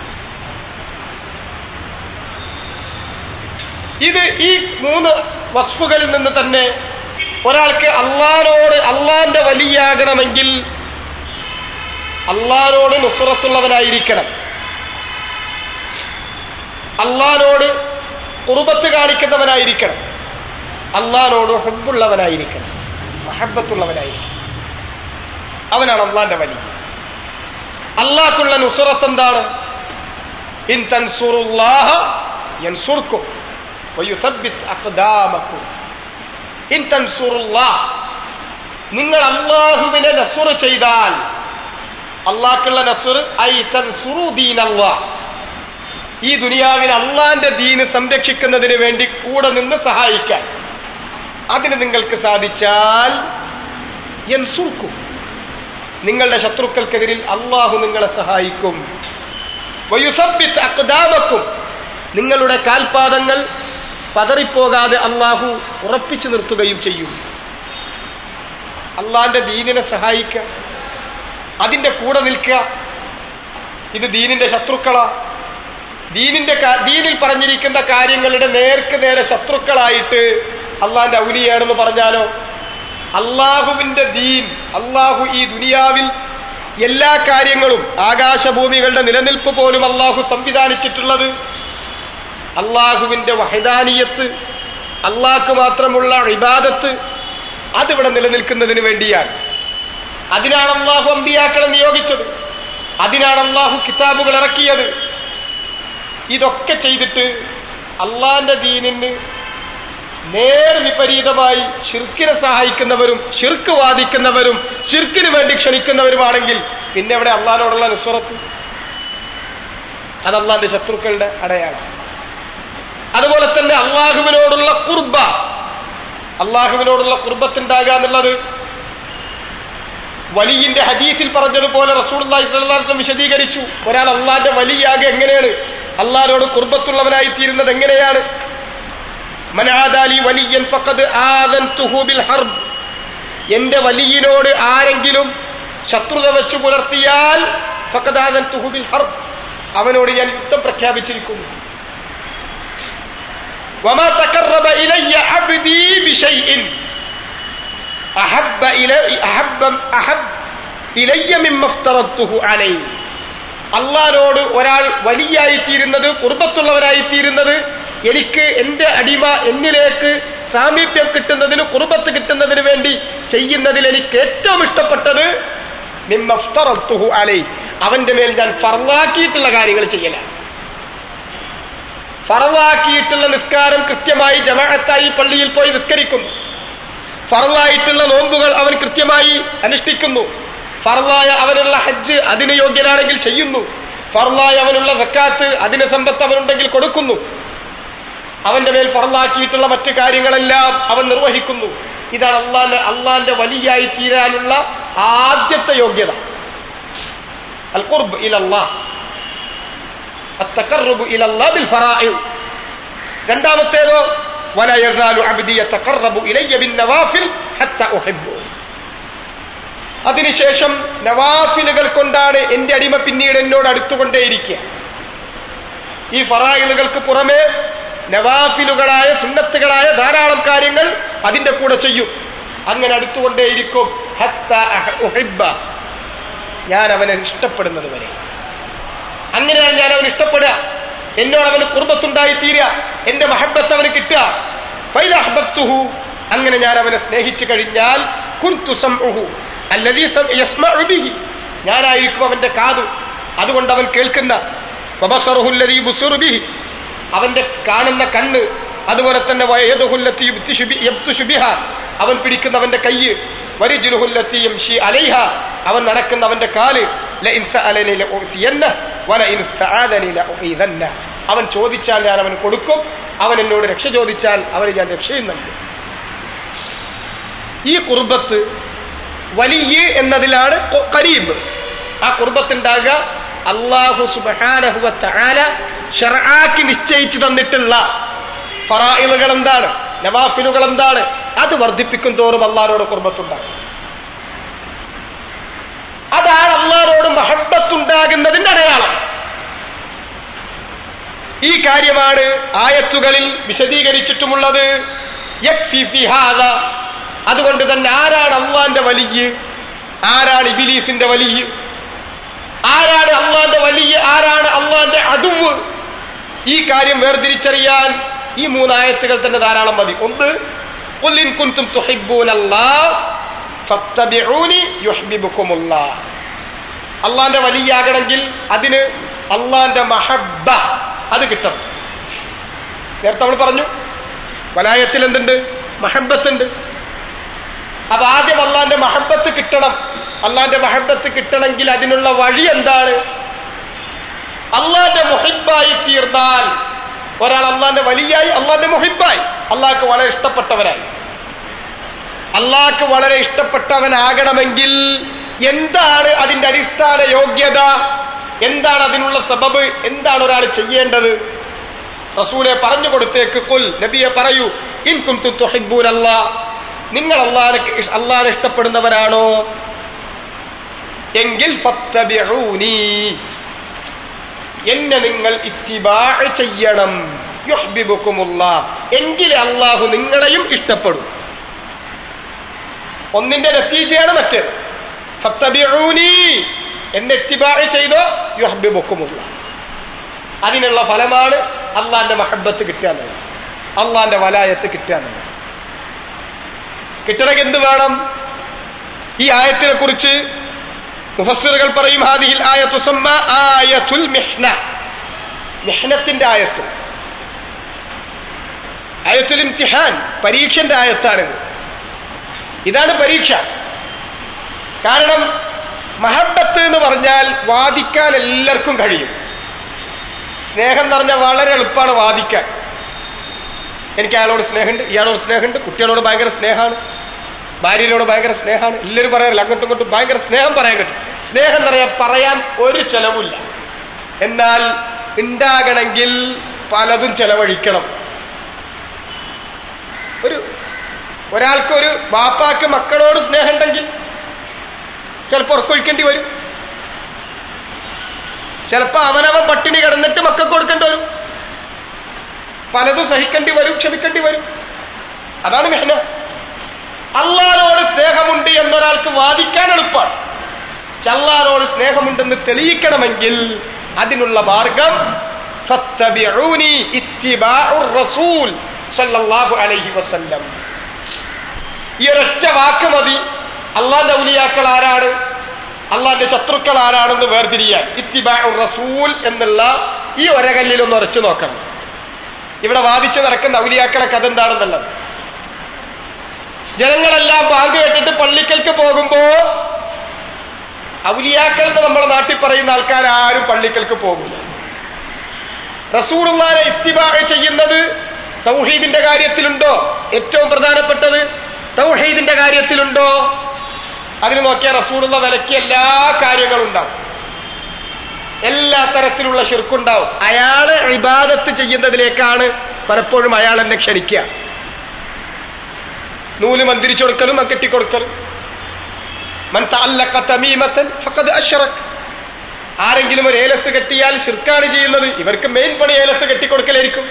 ഇത് ഈ മൂന്ന് വസ്ഫുകളിൽ നിന്ന് തന്നെ ഒരാൾക്ക് അള്ളാനോട് അള്ളാന്റെ വലിയാകണമെങ്കിൽ അള്ളാനോട് നുസുറത്തുള്ളവനായിരിക്കണം അള്ളാനോട് കുറുബത്ത് കാണിക്കുന്നവനായിരിക്കണം അള്ളാനോട് ഹബ്ബുള്ളവനായിരിക്കണം മഹബത്തുള്ളവനായിരിക്കണം അവനാണ് അള്ളാന്റെ വലി അള്ളാഹ്ക്കുള്ള നുസുറത്ത് എന്താണ് ഇൻ തൻസുറുല്ലാഹ യൻസുർക്കും വയുസബ്ബിത് അഖ്ദാമക്കും ഇൻ തൻസുറുല്ലാഹ് നിങ്ങൾ അള്ളാഹുവിനെ നസുർ ചെയ്താൽ അള്ളാഹ്ക്കുള്ള നസുർ ഐ തൻസുറു ദീനല്ലാഹ് ഈ ദുനിയാവിൽ അള്ളാന്റെ ദീന് സംരക്ഷിക്കുന്നതിന് വേണ്ടി കൂടെ നിന്ന് സഹായിക്കാൻ അതിന് നിങ്ങൾക്ക് സാധിച്ചാൽ യൻസുർക്കും നിങ്ങളുടെ ശത്രുക്കൾക്കെതിരിൽ അള്ളാഹു നിങ്ങളെ സഹായിക്കും വയുസബ്ബിത്ത് അക്ദാമക്കും നിങ്ങളുടെ കാൽപാദങ്ങൾ പതറിപ്പോകാതെ അള്ളാഹു ഉറപ്പിച്ചു നിർത്തുകയും ചെയ്യും അള്ളാന്റെ ദീനിനെ സഹായിക്കുക അതിന്റെ കൂടെ നിൽക്കുക ഇത് ദീനിന്റെ ശത്രുക്കളാ ദീനിന്റെ കാ- ദീനിൽ പറഞ്ഞിരിക്കുന്ന കാര്യങ്ങളുടെ നേർക്ക് നേരെ ശത്രുക്കളായിട്ട് അള്ളാന്റെ ഔലിയാണെന്ന് പറഞ്ഞാലോ അള്ളാഹുവിന്റെ ദീൻ അള്ളാഹു ഈ ദുനിയാവിൽ എല്ലാ കാര്യങ്ങളും ആകാശഭൂമികളുടെ നിലനിൽപ്പ് പോലും അള്ളാഹു സംവിധാനിച്ചിട്ടുള്ളത് അള്ളാഹുവിന്റെ വഹദാനീയത്ത് അള്ളാഹ്ക്ക് മാത്രമുള്ള ഇബാദത്ത് അതിവിടെ നിലനിൽക്കുന്നതിന് വേണ്ടിയാണ് അതിനാണ് അള്ളാഹു അമ്പിയാക്കളെ നിയോഗിച്ചത് അതിനാണ് അള്ളാഹു കിതാബുകൾ ഇറക്കിയത് ഇതൊക്കെ ചെയ്തിട്ട് അള്ളാന്റെ ദീനിന് നേർ വിപരീതമായി ഷിർക്കിനെ സഹായിക്കുന്നവരും ഷിർക്ക് വാദിക്കുന്നവരും ഷിർക്കിന് വേണ്ടി ക്ഷണിക്കുന്നവരുമാണെങ്കിൽ പിന്നെ ഇവിടെ അള്ളാഹിനോടുള്ള നുസ്വറത്ത് അത് അള്ളാന്റെ ശത്രുക്കളുടെ അടയാളം അതുപോലെ തന്നെ അള്ളാഹുവിനോടുള്ള കുർബ അള്ളാഹുവിനോടുള്ള കുർബത്തുണ്ടാകുക എന്നുള്ളത് വലിയിന്റെ ഹദീസിൽ പറഞ്ഞതുപോലെ റസൂൽ വിശദീകരിച്ചു ഒരാൾ അള്ളാന്റെ വലിയാകെ എങ്ങനെയാണ് അള്ളാഹിനോട് കുർബത്തുള്ളവനായി തീരുന്നത് എങ്ങനെയാണ് മനാദാലി വലിയൻ ഫഖദ് ആദൻതുഹു ബിൽ ഹർബ് എന്റെ വലിയനോട് ആരെങ്കിലും ശത്രുത വെച്ചു പുലർത്തിയാൽ ഫഖദ് ആദൻതുഹു ബിൽ ഹർബ് അവനോട് ഞാൻ യുദ്ധം പ്രഖ്യാപിച്ചിരിക്കുന്നു وما تقرب إلي عبدي بشيء أحب إلي أحب أحب إلي مما افترضته عليه അള്ളാനോട് ഒരാൾ വലിയായിത്തീരുന്നത് കുർബത്തുള്ളവരായിത്തീരുന്നത് എനിക്ക് എന്റെ അടിമ എന്നിലേക്ക് സാമീപ്യം കിട്ടുന്നതിന് കുർബത്ത് കിട്ടുന്നതിന് വേണ്ടി ചെയ്യുന്നതിൽ എനിക്ക് ഏറ്റവും ഇഷ്ടപ്പെട്ടത് മിമ്മഫ്തറത്തുഹു അലൈ അവന്റെ മേൽ ഞാൻ ഫർവാക്കിയിട്ടുള്ള കാര്യങ്ങൾ ചെയ്യലാണ് ഫറവാക്കിയിട്ടുള്ള നിസ്കാരം കൃത്യമായി ജമാഅത്തായി പള്ളിയിൽ പോയി നിസ്കരിക്കുന്നു ഫറവായിട്ടുള്ള നോമ്പുകൾ അവൻ കൃത്യമായി അനുഷ്ഠിക്കുന്നു ഫറവായ അവനുള്ള ഹജ്ജ് അതിന് യോഗ്യനാണെങ്കിൽ ചെയ്യുന്നു ഫറവായ അവനുള്ള സക്കാത്ത് അതിന് സമ്പത്ത് അവനുണ്ടെങ്കിൽ കൊടുക്കുന്നു അവന്റെ മേൽ ഫറവാക്കിയിട്ടുള്ള മറ്റു കാര്യങ്ങളെല്ലാം അവൻ നിർവഹിക്കുന്നു ഇതാണ് അള്ളാന്റെ അള്ളാന്റെ വലിയായി തീരാനുള്ള ആദ്യത്തെ യോഗ്യത അൽ ഖുർബ് ഇലല്ലാഹ് التقرب إلى الله بالفرائض രണ്ടാമത്തേതോ ولا يزال عبدي يتقرب إلي بالنوافل حتى أحبه അതിനുശേഷം നവാഫിലുകൾ കൊണ്ടാണ് എന്റെ അടിമ പിന്നീട് എന്നോട് അടുത്തുകൊണ്ടേയിരിക്കുക ഈ ഫറായിലുകൾക്ക് പുറമെ നവാഫിലുകളായ സുന്നത്തുകളായ ധാരാളം കാര്യങ്ങൾ അതിന്റെ കൂടെ ചെയ്യും അങ്ങനെ അടുത്തുകൊണ്ടേയിരിക്കും ഹത്ത ഉഹിബ്ബ ഞാൻ അവനെ ഇഷ്ടപ്പെടുന്നത് വരെ അങ്ങനെയാണ് ഞാൻ അവൻ ഇഷ്ടപ്പെടുക എന്നോട് അവന് കുർബത്തുണ്ടായി തീരുക എന്റെ മഹബത്ത് അവന് കിട്ടുക ഫൈലഹബത്തുഹു അങ്ങനെ ഞാൻ അവനെ സ്നേഹിച്ചു കഴിഞ്ഞാൽ കുൻതു സംഉഹു അല്ലദീ യസ്മഉ ബിഹി ഞാനായിരിക്കും അവന്റെ കാത് അതുകൊണ്ട് അവൻ കേൾക്കുന്ന വബസറുഹു അല്ലദീ ബുസിറു ബിഹി അവന്റെ കാണുന്ന കണ്ണ് അതുപോലെ തന്നെ വയദുഹുല്ലത്തി യബ്തുശു ബിഹ അവൻ പിടിക്കുന്നവന്റെ കയ്യ് വരിജുലുഹുല്ലത്തി യംഷി അലൈഹ അവൻ നടക്കുന്ന അവന്റെ കാല് ലഇൻ സഅലനി ലഉതിയന്ന വലഇൻ ഇസ്തആദനി ലഉഇദന്ന അവൻ ചോദിച്ചാൽ ഞാൻ അവന് കൊടുക്കും അവൻ എന്നോട് രക്ഷ ചോദിച്ചാൽ അവന് ഞാൻ രക്ഷയും നൽകും ഈ കുർബത്ത് വലിയ എന്നതിലാണ് കൊ- കരീബ് ആ കുർബത്തുണ്ടാകുക അള്ളാഹു സുബാനഹുവ തആല ഷർആക്കി നിശ്ചയിച്ചു തന്നിട്ടുള്ള ഫറായിലുകൾ എന്താണ് നവാഫിലുകൾ എന്താണ് അത് വർദ്ധിപ്പിക്കും തോറും അള്ളാഹിനോട് കുർബത്തുണ്ടാകും അതാണ് അള്ളാഹിനോട് മഹബത്തുണ്ടാകുന്നതിന്റെ അടയാളം ഈ കാര്യമാണ് ആയത്തുകളിൽ വിശദീകരിച്ചിട്ടുമുള്ളത് യക്ഫി ഫി ഹാദ. അതുകൊണ്ട് തന്നെ ആരാണ് അള്ളാന്റെ വലിയ ആരാണ് ഇബിലീസിന്റെ വലിയ ആരാണ് അള്ളാന്റെ വലിയ ആരാണ് അള്ളാന്റെ അതുവ് ഈ കാര്യം വേർതിരിച്ചറിയാൻ ഈ മൂന്നായത്തുകൾ തന്നെ ധാരാളം മതി ഒന്ന് قل إن كنتم تحبون الله ഫത്തബിഊനി യുഹ്ബിബുക്കുമുള്ള അള്ളാന്റെ വലിയാകണമെങ്കിൽ അതിന് അള്ളാന്റെ മഹബ്ബ അത് കിട്ടണം നേരത്തെ നമ്മൾ പറഞ്ഞു വലായത്തിൽ എന്തുണ്ട് മഹബത്തുണ്ട് അപ്പൊ ആദ്യം അള്ളാന്റെ മഹബത്ത് കിട്ടണം അള്ളാന്റെ മഹബത്ത് കിട്ടണമെങ്കിൽ അതിനുള്ള വഴി എന്താണ് അള്ളാന്റെ മുഹിബായി തീർന്നാൽ ഒരാൾ അള്ളാന്റെ വലിയായി അള്ളാന്റെ മുഹിബായി അള്ളാഹ്ക്ക് വളരെ ഇഷ്ടപ്പെട്ടവരായി അള്ളാഹ്ക്ക് വളരെ ഇഷ്ടപ്പെട്ടവനാകണമെങ്കിൽ എന്താണ് അതിന്റെ അടിസ്ഥാന യോഗ്യത എന്താണ് അതിനുള്ള സബബ് എന്താണ് ഒരാൾ ചെയ്യേണ്ടത് റസൂലെ പറഞ്ഞു കൊടുത്തേക്ക് കുൽ നബിയെ പറയൂ ഇൻ കുന്തു തുഹിബ്ബൂൻ അല്ലാ നിങ്ങൾ അള്ളാഹെ അള്ളാഹെ ഇഷ്ടപ്പെടുന്നവരാണോ എങ്കിൽ ഫത്തബിഊനി എന്നെ നിങ്ങൾ ഇത്തിബാ ചെയ്യണം യുഹ്ബിബുക്കുമുള്ള എങ്കിലേ അള്ളാഹു നിങ്ങളെയും ഇഷ്ടപ്പെടും ഒന്നിന്റെ നത്തീജയാണ് മറ്റേത് ഫത്തബിഊനി എന്നെ ഇത്തിബാ ചെയ്തോ യുഹ്ബിബുക്കുമുള്ള അതിനുള്ള ഫലമാണ് അള്ളാന്റെ മഹബത്ത് കിട്ടാന്നുള്ളത് അള്ളാന്റെ വലായത്ത് കിട്ടാന്നുള്ളത് കിട്ടണമെങ്കിൽ എന്ത് വേണം ഈ ആയത്തിനെ കുറിച്ച് മുഫസ്സിറുകൾ പറയും ഹാദിഹിൽ ആയത്തു സമ്മ ആയത്തുൽ മിഹ്ന മിഹ്നത്തിന്റെ ആയത്ത് ആയത്തുൽ ഇംതിഹാൻ പരീക്ഷന്റെ ആയത്താണിത് ഇതാണ് പരീക്ഷ കാരണം മഹബത്ത് എന്ന് പറഞ്ഞാൽ വാദിക്കാൻ എല്ലാവർക്കും കഴിയും സ്നേഹം എന്ന് പറഞ്ഞാൽ വളരെ എളുപ്പമാണ് വാദിക്കാൻ എനിക്ക് അയാളോട് സ്നേഹമുണ്ട് ഇയാളോട് സ്നേഹമുണ്ട് കുട്ടികളോട് ഭയങ്കര സ്നേഹമാണ് ഭാര്യയോട് ഭയങ്കര സ്നേഹമാണ് എല്ലാവരും പറയാറില്ല അങ്ങോട്ടും ഇങ്ങോട്ടും ഭയങ്കര സ്നേഹം പറയാൻ കിട്ടും സ്നേഹം എന്ന് പറയാൻ പറയാൻ ഒരു ചെലവില്ല എന്നാൽ ഉണ്ടാകണമെങ്കിൽ പലതും ചെലവഴിക്കണം ഒരു ഒരാൾക്ക് ഒരു ബാപ്പാക്ക് മക്കളോട് സ്നേഹമുണ്ടെങ്കിൽ ചിലപ്പോൾ ഉറക്കൊഴിക്കേണ്ടി വരും ചിലപ്പോ അവനവൻ പട്ടിണി കിടന്നിട്ട് മക്കൾക്ക് കൊടുക്കേണ്ടി വരും പലതും സഹിക്കേണ്ടി വരും ക്ഷമിക്കേണ്ടി വരും അതാണ് മെഹന അള്ളാനോട് സ്നേഹമുണ്ട് എന്നൊരാൾക്ക് വാദിക്കാൻ എളുപ്പമാണ് ചല്ലാനോട് സ്നേഹമുണ്ടെന്ന് തെളിയിക്കണമെങ്കിൽ അതിനുള്ള മാർഗം ഫത്തബിഊനി ഇത്തിബാഉർ റസൂൽ സല്ലല്ലാഹു അലൈഹി വസല്ലം ഈ ഒരൊറ്റ വാക്ക് മതി അള്ളാന്റെ ഔലിയാക്കൾ ആരാണ് അള്ളാന്റെ ശത്രുക്കൾ ആരാണെന്ന് വേർതിരിയാൻ ഇത്തിബാഉർ റസൂൽ എന്നുള്ള ഈ ഒരകല്ലിൽ ഒന്ന് ഉറച്ചു നോക്കണം ഇവിടെ വാദിച്ചു നടക്കുന്ന ഔലിയാക്കളെ കഥ എന്താണെന്നുള്ളത് ജനങ്ങളെല്ലാം ബാങ്ക് കേട്ടിട്ട് പള്ളിക്കൽക്ക് പോകുമ്പോ ഔലിയാക്കൾ എന്ന് നമ്മുടെ നാട്ടിൽ പറയുന്ന ആൾക്കാർ ആരും പള്ളിക്കൽക്ക് പോകില്ല റസൂറുമാരെ ഇത്തിബാ ചെയ്യുന്നത് തൗഹീദിന്റെ കാര്യത്തിലുണ്ടോ ഏറ്റവും പ്രധാനപ്പെട്ടത് തൗഹീദിന്റെ കാര്യത്തിലുണ്ടോ അതിന് നോക്കിയാൽ റസൂറുള്ള വിലയ്ക്ക് എല്ലാ കാര്യങ്ങളും ഉണ്ടാവും എല്ലാ തരത്തിലുള്ള ശിർക്കുണ്ടാവും അയാള് ഇബാദത്ത് ചെയ്യുന്നതിലേക്കാണ് പലപ്പോഴും അയാൾ എന്നെ ക്ഷണിക്കുക നൂല് മന്ത്രിച്ചു കൊടുക്കലും കെട്ടിക്കൊടുക്കലും മൻ തഅല്ലഖ തമീമത്തൻ ഫഖദ് അശ്റക് ആരെങ്കിലും ഒരു ഏലസ് കെട്ടിയാൽ ശിർക്കാണ് ചെയ്യുന്നത് ഇവർക്ക് മെയിൻ പണി ഏലസ് കെട്ടിക്കൊടുക്കലായിരിക്കും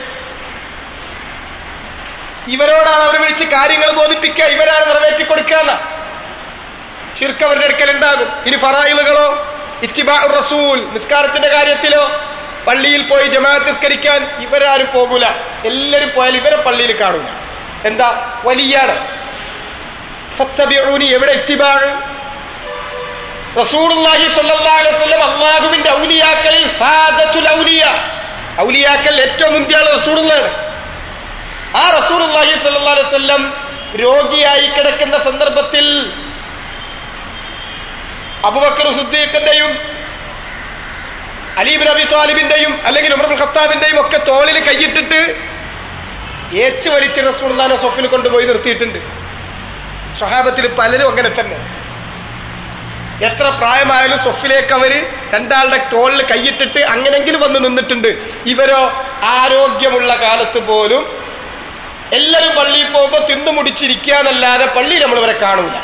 ഇവരോടാണ് അവർ വിളിച്ച് കാര്യങ്ങൾ ബോധിപ്പിക്കുക ഇവരാണ് നിറവേറ്റി കൊടുക്കുക ഷിർക്ക് അവരുടെ അടുക്കൽ ഉണ്ടാകും ഇനി ഫറായിലുകളോ ഇത്തിബാ റസൂൽ നിസ്കാരത്തിന്റെ കാര്യത്തിലോ പള്ളിയിൽ പോയി ജമാഅത്ത് നിസ്കരിക്കാൻ ഇവരാരും പോകൂല എല്ലാവരും പോയാൽ ഇവരെ പള്ളിയിൽ കാണൂല എന്താ വലിയാണ് ഫത്തബിഊനി എവിടെ ഇത്തിബാഴ് റസൂലുള്ളാഹി സ്വല്ലല്ലാഹു അലൈഹി വസല്ലം അല്ലാഹുവിന്റെ ഔലിയാക്കളിൽ സാദത്തുൽ ഔലിയ ഔലിയാക്കൾ ഏറ്റവും മുന്തിയാൾ റസൂലുള്ളാണ് ആ റസൂലുള്ളാഹി സ്വല്ലല്ലാഹു അലൈഹി വസല്ലം രോഗിയായി കിടക്കുന്ന സന്ദർഭത്തിൽ അബുബക്കർ സുദ്ദീഖിന്റെയും അലീബിൻ അബി താലിബിന്റെയും അല്ലെങ്കിൽ ഉമർ ഖത്താബിന്റെയും ഒക്കെ തോളിൽ കൈയിട്ടിട്ട് ഏച്ച് വലിച്ച് റസൂൽദാനെ സൊഫിൽ കൊണ്ടുപോയി നിർത്തിയിട്ടുണ്ട് സ്വഹാബത്തിൽ പലരും അങ്ങനെ തന്നെ എത്ര പ്രായമായാലും സൊഫിലേക്ക് അവര് രണ്ടാളുടെ തോളിൽ കൈയിട്ടിട്ട് അങ്ങനെങ്കിലും വന്ന് നിന്നിട്ടുണ്ട് ഇവരോ ആരോഗ്യമുള്ള കാലത്ത് പോലും എല്ലാവരും പള്ളിയിൽ പോകുമ്പോ തിന്നു മുടിച്ചിരിക്കുക എന്നല്ലാതെ പള്ളിയിൽ നമ്മൾ ഇവരെ കാണൂല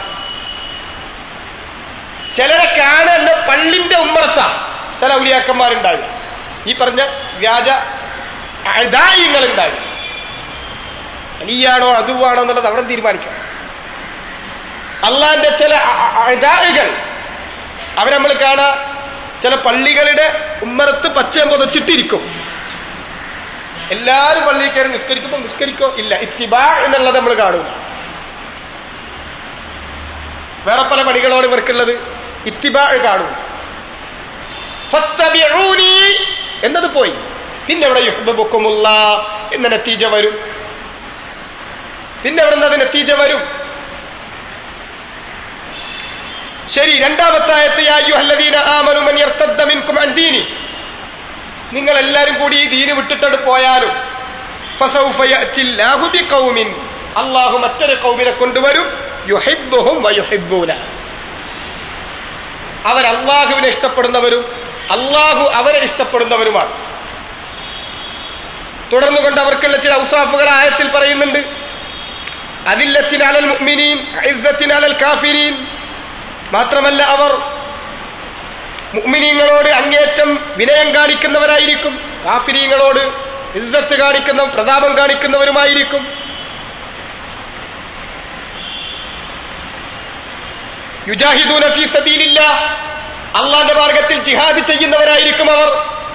ചിലരെ കാണുന്ന പള്ളിന്റെ ഉമ്മറത്ത ചില ഔലിയാക്കന്മാരുണ്ടായി ഈ പറഞ്ഞ വ്യാജ അതായിങ്ങളുണ്ടായി അലിയാണോ അതുവാണോ എന്നുള്ളത് അവിടെ തീരുമാനിക്കാം അള്ളാന്റെ ചില അതായികൾ അവരെ നമ്മൾ കാണാ ചില പള്ളികളുടെ ഉമ്മറത്ത് പച്ചയം പുതച്ചിട്ടിരിക്കും എല്ലാവരും പള്ളിയിൽ കയറി നിസ്കരിക്കുമ്പോൾ നിസ്കരിക്കോ ഇല്ല ഇത്തിബാ എന്നുള്ളത് നമ്മൾ കാണൂല വേറെ പല പണികളോട് ഇവർക്കുള്ളത് ഇത്തിബാ കാണും ഫത്തബിഊനി എന്നത് പോയി പിന്നെ അവിടെ യുഹ്ബബുക്കുമുള്ള എന്ന നത്തീജ വരും പിന്നെ അവിടെ നിന്ന് അത് നത്തീജ വരും ശരി രണ്ടാമത്തെ ആയത്ത് യാ അയ്യുഹല്ലദീന ആമനു മൻ യർതദ്ദ മിൻകും അൻ ദീനി നിങ്ങൾ എല്ലാരും കൂടി ഈ ദീന് വിട്ടിട്ട് പോയാലും ഫസൗഫ യഅതില്ലാഹു ബിഖൗമിൻ അല്ലാഹു മറ്റൊരു കൗമിനെ കൊണ്ടുവരും യുഹിബ്ബുഹും വയുഹിബ്ബൂന അവർ അള്ളാഹുവിനെ ഇഷ്ടപ്പെടുന്നവരും അള്ളാഹു അവരെ ഇഷ്ടപ്പെടുന്നവരുമാണ് തുടർന്നുകൊണ്ട് അവർക്കുള്ള ചില ഔസാഫുകൾ ആയത്തിൽ പറയുന്നുണ്ട് അതില്ലത്തിനാലൽ മുഅ്മിനീൻ ഇസ്സത്തിനാലൽ കാഫിരീൻ മാത്രമല്ല അവർ മുഅ്മിനീങ്ങളോട് അങ്ങേറ്റം വിനയം കാണിക്കുന്നവരായിരിക്കും കാഫിരീങ്ങളോട് ഇസ്സത്ത് കാണിക്കുന്ന പ്രതാപം കാണിക്കുന്നവരുമായിരിക്കും യുജാഹിദൂന ഫീ സബീലില്ല അള്ളാന്റെ മാർഗത്തിൽ ജിഹാദ് ചെയ്യുന്നവരായിരിക്കും അവർ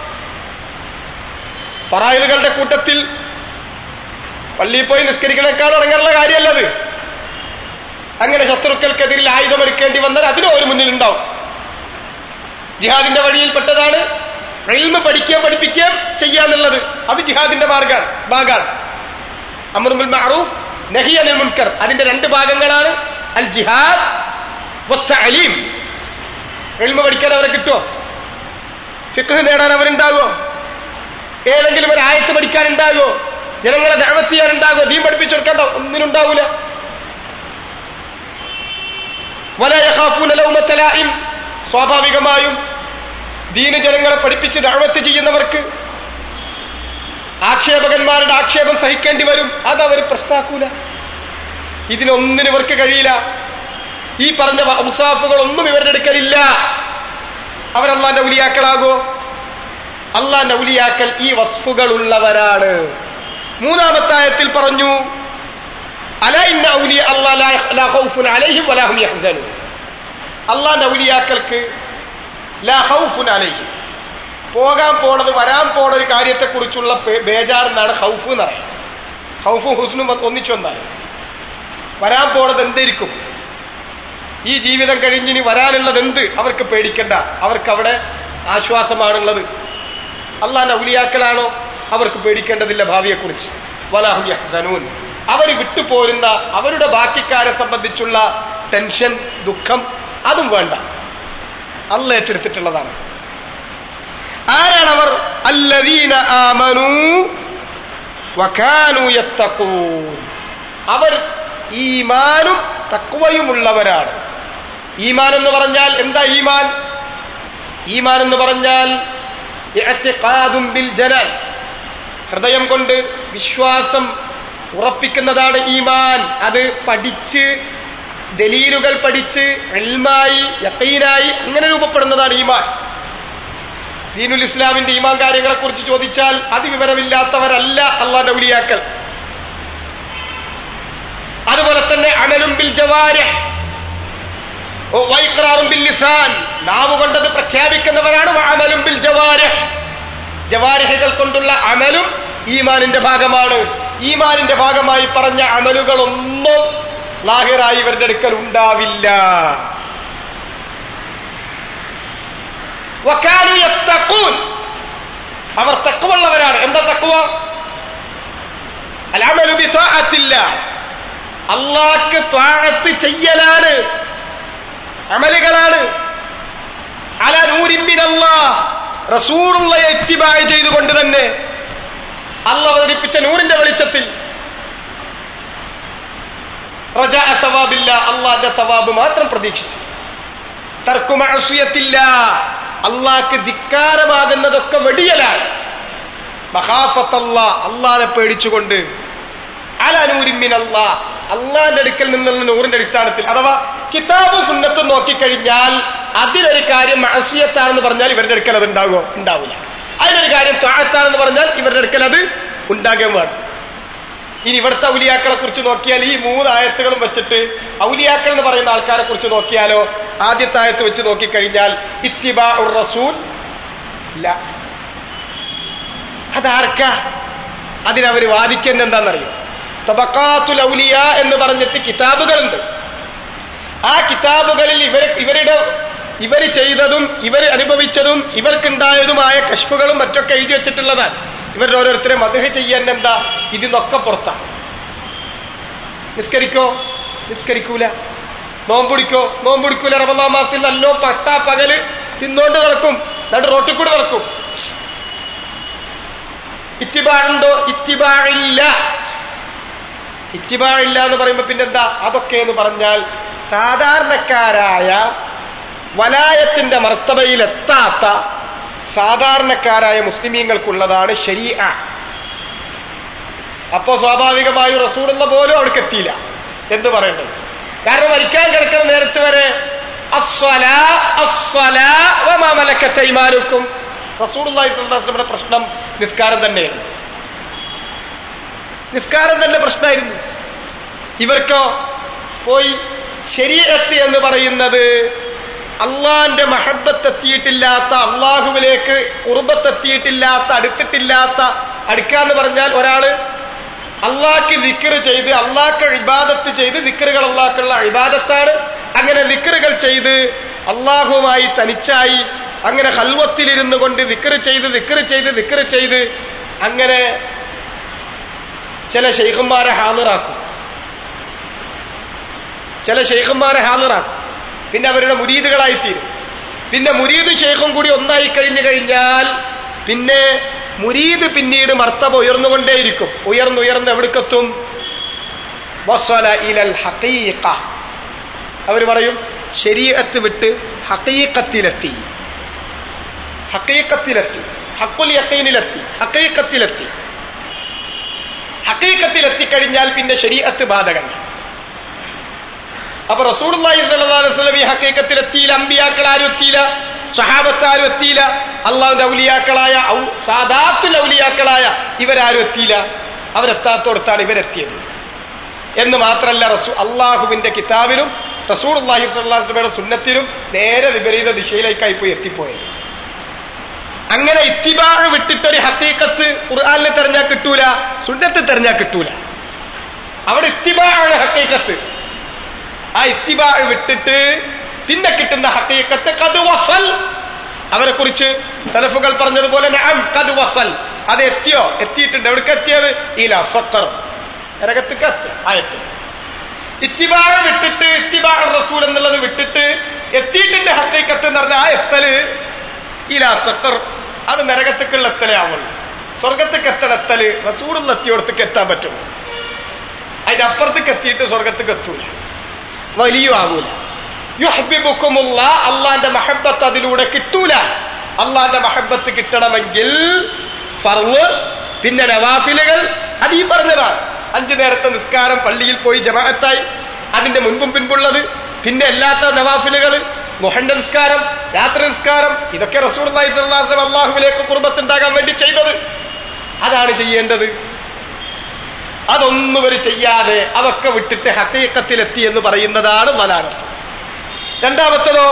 ഫറായിലുകളുടെ കൂട്ടത്തിൽ പള്ളിയിൽ പോയി നിസ്കരിക്കണേക്കാൾ ഇറങ്ങാനുള്ള കാര്യമല്ലത് അങ്ങനെ ശത്രുക്കൾക്കെതിരിൽ ആയുധമെടുക്കേണ്ടി വന്നാൽ അതിനും ഒരു മുന്നിലുണ്ടാവും ജിഹാദിന്റെ വഴിയിൽപ്പെട്ടതാണ് റെയിൽമ പഠിക്കുകയും പഠിപ്പിക്കുകയും ചെയ്യാന്നുള്ളത് അത് ജിഹാദിന്റെ മാർഗാണ് ഭാഗാണ് അമറുൽ മാറൂഫ് നഹി അനിൽ മുൻകർ അതിന്റെ രണ്ട് ഭാഗങ്ങളാണ് അൽ ജിഹാദ് അലീം എൽമ പഠിക്കാൻ അവരെ കിട്ടുമോ ഫിഖ് നേടാൻ അവരുണ്ടാകുമോ ഏതെങ്കിലും ഒരു ആയത്ത് പഠിക്കാൻ ഉണ്ടാകുമോ ജനങ്ങളെ ദഅവത്ത് ചെയ്യാൻ ഉണ്ടാകുമോ ദീൻ പഠിപ്പിച്ചു കൊടുക്കണ്ട ഒന്നിനുണ്ടാവൂല വലയഹാഫൂനലൗമത്തലായും സ്വാഭാവികമായും ദീന് ജനങ്ങളെ പഠിപ്പിച്ച് ദഅവത്ത് ചെയ്യുന്നവർക്ക് ആക്ഷേപകന്മാരുടെ ആക്ഷേപം സഹിക്കേണ്ടി വരും അതവർ പ്രശ്നാക്കൂല ഇതിനൊന്നിനും ഇവർക്ക് കഴിയില്ല ഈ പറഞ്ഞ മുസാഫുകളൊന്നും ഇവരുടെ അടുക്കലില്ല അവരല്ലാന്റെ ഉലിയാക്കളാകോ അള്ളാന്റെ ഉലിയാക്കൽ ഈ വസ്ഫുകൾ ഉള്ളവരാണ് മൂന്നാമത്തെ ആയത്തിൽ പറഞ്ഞു അല ഇന്ന ഔലിയ അലൈഹിം വലാഹും യഹ്സനു അള്ളാന്റെ ഔലിയാക്കൾക്ക് ലാ ഹൗഫുൻ അലൈഹിം പോകാൻ പോണത് വരാൻ പോണ ഒരു കാര്യത്തെക്കുറിച്ചുള്ള ബേജാറിനാണ് ഹൗഫ് എന്ന് പറയുന്നത് ഹൗഫും ഹുസ്നും ഒന്നിച്ചൊന്നാണ് വരാൻ പോണത് എന്തായിരിക്കും ഈ ജീവിതം കഴിഞ്ഞിനി വരാനുള്ളത് എന്ത് അവർക്ക് പേടിക്കണ്ട അവർക്ക് അവിടെ ആശ്വാസമാണുള്ളത് അള്ളാന്റെ ഔലിയാക്കലാണോ അവർക്ക് പേടിക്കേണ്ടതില്ല ഭാവിയെക്കുറിച്ച് വലാഹു യഹ്സനൂൻ അവർ വിട്ടുപോരുന്ന അവരുടെ ബാക്കിക്കാരെ സംബന്ധിച്ചുള്ള ടെൻഷൻ ദുഃഖം അതും വേണ്ട അല്ല ഏറ്റെടുത്തിട്ടുള്ളതാണ് ആരാണവർ അല്ലദീന ആമനു വകാനു യത്തഖൂൻ അവർ ഈമാനും തക്വയുമുള്ളവരാണ് ഈമാൻ എന്ന് പറഞ്ഞാൽ എന്താ ഈമാൻ ഈമാൻ എന്ന് പറഞ്ഞാൽ ഇഅ്തിഖാദും ബിൽ ജനാൻ ഹൃദയം കൊണ്ട് വിശ്വാസം ഉറപ്പിക്കുന്നതാണ് ഈമാൻ അത് പഠിച്ച് ദലീലുകൾ പഠിച്ച് എൽമായി യക്കീനായി അങ്ങനെ രൂപപ്പെടുന്നതാണ് ഈമാൻ ദീനുൽ ഇസ്ലാമിന്റെ ഈമാൻ കാര്യങ്ങളെ കുറിച്ച് ചോദിച്ചാൽ അത് വിവരമില്ലാത്തവരല്ല അള്ളാന്റെ ഉലിയാക്കൾ അതുപോലെ തന്നെ അമലും ബിൽ ജവാരിഹ് വൈക്രാറും ബിൽ ലിസാൻ നാവ് കൊണ്ടത് പ്രഖ്യാപിക്കുന്നവരാണ് അമലും ബിൽ ജവാരിഹ് ജവാരിഹകൾ കൊണ്ടുള്ള അമലും ഈമാനിന്റെ ഭാഗമാണ് ഈമാനിന്റെ ഭാഗമായി പറഞ്ഞ അമലുകളൊന്നും ലാഹിറായി ഇവരുടെ അടുക്കൽ ഉണ്ടാവില്ല വക്കാനു യത്തഖൂൻ അവർ തക്കുവള്ളവരാണ് എന്താ തക്കുവ അലമലു ബി ത്വാഅത്തില്ല അള്ളാഹ്ക്ക് ത്വാഅത്ത് ചെയ്യലാണ് അമലുകളാണ് അല നൂരിമ്മിനല്ല റസൂറുള്ളയെ എത്തിബായ് ചെയ്തുകൊണ്ട് തന്നെ അള്ള അവതരിപ്പിച്ച നൂറിന്റെ വെളിച്ചത്തിൽ റജ സവാബില്ല അള്ളാന്റെ സവാബ് മാത്രം പ്രതീക്ഷിച്ചു തർക്കുമഴസിയത്തില്ല അള്ളാഹ്ക്ക് ധിക്കാരമാകുന്നതൊക്കെ വെടിയലാണ് മഹാഫത്തല്ല അള്ളാനെ പേടിച്ചുകൊണ്ട് അലനൂരിമ്മിൻ അള്ളാ അള്ളാന്റെ അടുക്കൽ നിന്നുള്ള നൂറിന്റെ അടിസ്ഥാനത്തിൽ അഥവാ കിതാബും സുന്നത്തും നോക്കിക്കഴിഞ്ഞാൽ അതിലൊരു കാര്യം മഴസിയത്താണെന്ന് പറഞ്ഞാൽ ഇവരുടെ അടുക്കൽ അത് ഉണ്ടാകുമോ ഉണ്ടാവില്ല അതിലൊരു കാര്യം താഴത്താണെന്ന് പറഞ്ഞാൽ ഇവരുടെ അടുക്കൽ അത് ഉണ്ടാകുകയും വേണം ഇനി ഇവിടുത്തെ ഔലിയാക്കളെ കുറിച്ച് നോക്കിയാൽ ഈ മൂന്ന് ആയത്തുകളും വെച്ചിട്ട് ഔലിയാക്കൾ എന്ന് പറയുന്ന ആൾക്കാരെ കുറിച്ച് നോക്കിയാലോ ആദ്യത്തെ ആയത്ത് വെച്ച് നോക്കിക്കഴിഞ്ഞാൽ ഇത്തിബാ ഉർ റസൂൽ ഇല്ല അതാർക്കാ അതിനവർ വാദിക്കുന്നത് എന്താണെന്നറിയോ തബക്കാത്തുൽ ഔലിയ എന്ന് പറഞ്ഞിട്ട് കിതാബുകളുണ്ട് ആ കിതാബുകളിൽ ഇവർ ഇവരുടെ ഇവർ ചെയ്തതും ഇവർ അനുഭവിച്ചതും ഇവർക്കുണ്ടായതുമായ കഷ്പുകളും മറ്റൊക്കെ എഴുതി വെച്ചിട്ടുള്ളതാണ് ഇവരുടെ ഓരോരുത്തരെ മധുഹ ചെയ്യാൻ എന്താ ഇതിന്നൊക്കെ പുറത്താണ് നിസ്കരിക്കോ നിസ്കരിക്കൂല നോമ്പുടിക്കോ നോമ്പുടിക്കൂല റമദാൻ മാസത്തിൽ നല്ലോ പട്ടാ പകല് തിന്നോണ്ട് നടക്കും എന്നിട്ട് റോട്ടിൽ കൂടെ നടക്കും ഇത്തിബാഴുണ്ടോ ഇത്തിബാഴില്ല ഇത്തിബാഴില്ല എന്ന് പറയുമ്പോ പിന്നെന്താ അതൊക്കെ എന്ന് പറഞ്ഞാൽ സാധാരണക്കാരായ വലായത്തിന്റെ മർത്തബയിലെത്താത്ത സാധാരണക്കാരായ മുസ്ലിമീങ്ങൾക്കുള്ളതാണ് ശരീഅ അപ്പോ സ്വാഭാവികമായും റസൂലുള്ള പോലും അവിടേക്ക് എത്തിയില്ല എന്ത് പറയേണ്ടത് കാരണം മരിക്കാൻ കിടക്കുന്ന നേരത്ത് വരെ അസ്വലാ അസ്വലാ വമാ മലക്കത്തെ ഇമാനുക്കും റസൂലുള്ളാഹി സ്വല്ലല്ലാഹു അലൈഹി വസല്ലമയുടെ പ്രശ്നം നിസ്കാരം തന്നെയായിരുന്നു നിസ്കാരം തന്നെ പ്രശ്നമായിരുന്നു ഇവർക്കോ പോയി ശരീരത്ത് എന്ന് പറയുന്നത് അള്ളാന്റെ മഹബത്തെത്തിയിട്ടില്ലാത്ത അള്ളാഹുവിലേക്ക് കുറുബത്തെത്തിയിട്ടില്ലാത്ത അടുത്തിട്ടില്ലാത്ത അടുക്കാന്ന് പറഞ്ഞാൽ ഒരാള് അള്ളാഹ്ക്ക് ദിക്കറ് ചെയ്ത് അള്ളാഹ്ക്ക് ഇബാദത്ത് ചെയ്ത് ദിക്കറുകൾ അള്ളാഹ്ക്കുള്ള ഇബാദത്താണ് അങ്ങനെ ദിക്കറുകൾ ചെയ്ത് അള്ളാഹുമായി തനിച്ചായി അങ്ങനെ ഹൽവത്തിലിരുന്നു കൊണ്ട് ദിക്കറ് ചെയ്ത് ദിക്കറ് ചെയ്ത് ദിക്കറ് ചെയ്ത് അങ്ങനെ ചില ഷെയ്ഖന്മാരെ ഹാജറാക്കും ചില ഷെയ്ഖന്മാരെ ഹാജറാക്കും പിന്നെ അവരുടെ മുരീദുകളായിത്തീരും പിന്നെ മുരീദ് ഷെയ്ഖും കൂടി ഒന്നായി കഴിഞ്ഞു കഴിഞ്ഞാൽ പിന്നെ മുരീദ് പിന്നീട് മർത്തബ ഉയർന്നുകൊണ്ടേയിരിക്കും ഉയർന്നുയർന്ന് എവിടേക്കെത്തും വസ്വല ഇലൽ ഹഖീഖ അവർ പറയും ശരീഅത്ത് വിട്ട് ഹഖീഖത്തിലെത്തി ഹഖീഖത്തിലെത്തി ഹക്കുൽ യക്കീനിലെത്തി ഹഖീഖത്തിലെത്തി ഹക്കീക്കത്തിലെത്തിക്കഴിഞ്ഞാൽ പിന്നെ ശരീഅത്ത് ബാധകൻ അപ്പൊ റസൂർലാഹി സ്വലം ഈ ഹക്കീക്കത്തിലെത്തിയില്ല അമ്പിയാക്കൾ ആരും എത്തിയില്ല സഹാബത്ത് ആരും എത്തിയില്ല അള്ളാഹുന്റെ ഔലിയാക്കളായ സാദാത്തുൽ ഔലിയാക്കളായ ഇവരാരും എത്തിയില്ല അവരെത്താത്തോടത്താണ് ഇവരെത്തിയത് എന്ന് മാത്രമല്ല റസൂ അള്ളാഹുവിന്റെ കിതാബിലും റസൂൾ അള്ളാഹി സ്വല്ലാസ്ലമയുടെ സുന്നത്തിലും നേരെ വിപരീത ദിശയിലേക്കായി പോയി എത്തിപ്പോയത് അങ്ങനെ ഇത്തിബാഹ് വിട്ടിട്ടൊരു ഹക്കീക്കത്ത് ഖുർആാനിൽ തെരഞ്ഞാൽ കിട്ടൂല സുന്നത്ത് തെരഞ്ഞാൽ കിട്ടൂല അവിടെ ഇത്തിബാഹാണ് ഹക്കീക്കത്ത് ആ ഇത്തിബാഹ് വിട്ടിട്ട് പിന്നെ കിട്ടുന്ന ഹക്കീക്കത്ത് കത് വസൽ അവരെ കുറിച്ച് സലഫുകൾ പറഞ്ഞതുപോലെ നഅം കത് വസൽ അത് എത്തിയോ എത്തിയിട്ടുണ്ട് എവിടേക്ക് എത്തിയത് ഈല സക്കർ നരകത്തേക്ക് ആയത്ത് ഇത്തിബാഹ് വിട്ടിട്ട് ഇത്തിബാഹ് റസൂൽ എന്നുള്ളത് വിട്ടിട്ട് എത്തിയിട്ടുണ്ട് ഹക്കീക്കത്ത് എന്ന് പറഞ്ഞ ആ എത്തല് ഇലാ സക്കർ അത് നരകത്തേക്കുള്ള എത്തലേ ആവുള്ളൂ സ്വർഗത്തേക്ക് എത്തണെത്തല് റസൂറുള്ള എത്തിയോടത്തേക്ക് എത്താൻ പറ്റും അതിന്റെ അപ്പുറത്തേക്ക് എത്തിയിട്ട് സ്വർഗത്തേക്ക് എത്തൂല വലിയ ആകൂല യുഹബിബുക്കുമുള്ള അള്ളാന്റെ മഹബത്ത് അതിലൂടെ കിട്ടൂല അള്ളാന്റെ മഹബത്ത് കിട്ടണമെങ്കിൽ ഫർവ് പിന്നെ നവാഫിലുകൾ അത് ഈ പറഞ്ഞതാണ് അഞ്ചു നേരത്തെ നിസ്കാരം പള്ളിയിൽ പോയി ജമാഅത്തായി അതിന്റെ മുൻപും പിൻപുള്ളത് പിന്നെ അല്ലാത്ത നവാഫിലുകൾ മുഹണ്ട നിസ്കാരം രാത്രി നിസ്കാരം ഇതൊക്കെ റസൂൽ അള്ളാഹുസ്ലാം അള്ളാഹുവിലേക്ക് കുടുംബത്തുണ്ടാകാൻ വേണ്ടി ചെയ്തത് അതാണ് ചെയ്യേണ്ടത് അതൊന്നും ഒരു ചെയ്യാതെ അതൊക്കെ വിട്ടിട്ട് ഹത്തീക്കത്തിലെത്തി എന്ന് പറയുന്നതാണ് മലാനം രണ്ടാമത്തതോ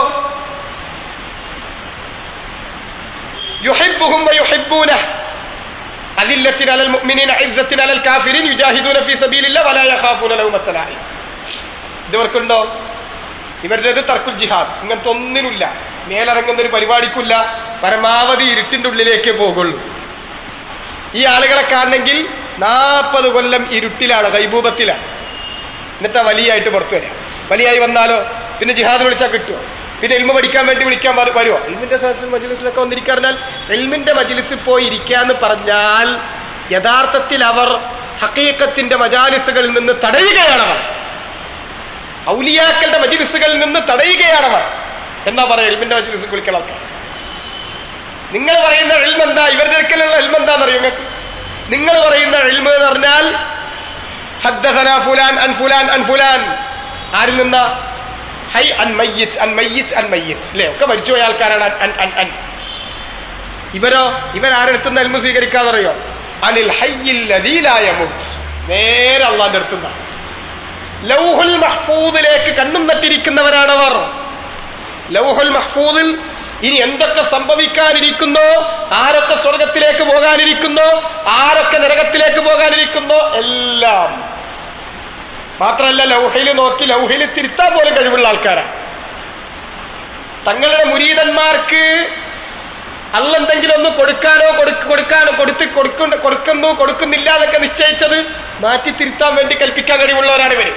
യുഹിബുഹും വയുഹിബൂന അദില്ലത്തിൻ അലൽ മുഅ്മിനീന ഇസ്സത്തിൻ അലൽ കാഫിരീൻ യുജാഹിദൂന ഫീ സബീലില്ലാഹി വലാ യഖാഫൂന ലൗമത്ത ലാഇം ഇവർക്കുണ്ടോ ഇവരുടേത് തർക്കുൽ ജിഹാദ് ഇങ്ങനത്തെ ഒന്നിനുമില്ല മേലിറങ്ങുന്ന ഒരു പരിപാടിക്കില്ല പരമാവധി ഇരുട്ടിന്റെ ഉള്ളിലേക്കേ പോകുള്ളൂ ഈ ആളുകളെ കാണണമെങ്കിൽ നാൽപ്പത് കൊല്ലം ഇരുട്ടിലാണ് കൈബൂപത്തിലാണ് എന്നിട്ടാ വലിയായിട്ട് പുറത്തു വരാം വലിയായി വന്നാലോ പിന്നെ ജിഹാദ് വിളിച്ചാൽ കിട്ടുമോ പിന്നെ എൽമ പഠിക്കാൻ വേണ്ടി വിളിക്കാൻ വരുമോ എൽമിന്റെ സദസ്സിൽ മജിലിസിലൊക്കെ വന്നിരിക്കാറിഞ്ഞാൽ എൽമിന്റെ മജിലിസിൽ പോയി ഇരിക്കാന്ന് പറഞ്ഞാൽ യഥാർത്ഥത്തിൽ അവർ ഹക്കീക്കത്തിന്റെ മജാലിസുകളിൽ നിന്ന് തടയുകയാണവർ ഔലിയാക്കളുടെ മജിലിസുകളിൽ നിന്ന് തടയുകയാണവർ എന്നാ പറയാ എൽമിന്റെ മജിലിസ് വിളിക്കണം നിങ്ങൾ പറയുന്ന എൽമെന്താ ഇവരുടെ അടുക്കലുള്ള എൽമെന്താന്ന് നിങ്ങൾക്ക് നിങ്ങൾ പറയുന്ന എൽമ എന്ന് പറഞ്ഞാൽ ഹദ്ദസന ഫുലാൻ അൻ ഫുലാൻ അൻ ഫുലാൻ ആരിൽ നിന്ന ഹൈ അൻ മയ്യിത്ത് അൻ മയ്യിത്ത് അൻ മയ്യിത്ത് അല്ലേ ഒക്കെ മരിച്ചുപോയ ആൾക്കാരാണ് അൻ അൻ അൻ ഇവരോ ഇവരാരെടുത്തുന്ന എൽമ സ്വീകരിക്കാതറിയോ അനിൽ ഹയ്യിൽ ലദീലായ മുത്ത് നേരെ അള്ളാന്റെ അടുത്തുനിന്നാണ് ലൗഹുൽ മഹ്ഫൂദിലേക്ക് കണ്ണും നട്ടിരിക്കുന്നവരാണവർ ലൗഹുൽ മഹ്ഫൂദിൽ ഇനി എന്തൊക്കെ സംഭവിക്കാനിരിക്കുന്നോ ആരൊക്കെ സ്വർഗത്തിലേക്ക് പോകാനിരിക്കുന്നോ ആരൊക്കെ നരകത്തിലേക്ക് പോകാനിരിക്കുന്നോ എല്ലാം മാത്രമല്ല ലൗഹയിൽ നോക്കി ലൗഹയിൽ തിരുത്താൻ പോലും കഴിവുള്ള ആൾക്കാരാണ് തങ്ങളുടെ മുരീതന്മാർക്ക് അല്ല എന്തെങ്കിലും ഒന്ന് കൊടുക്കാനോ കൊടുക്ക- കൊടുക്കാനോ കൊടുത്ത് കൊടുക്കുന്ന കൊടുക്കുന്നു കൊടുക്കുന്നില്ല എന്നൊക്കെ നിശ്ചയിച്ചത് മാറ്റി തിരുത്താൻ വേണ്ടി കൽപ്പിക്കാൻ കഴിവുള്ളവരാണ് ഇവര്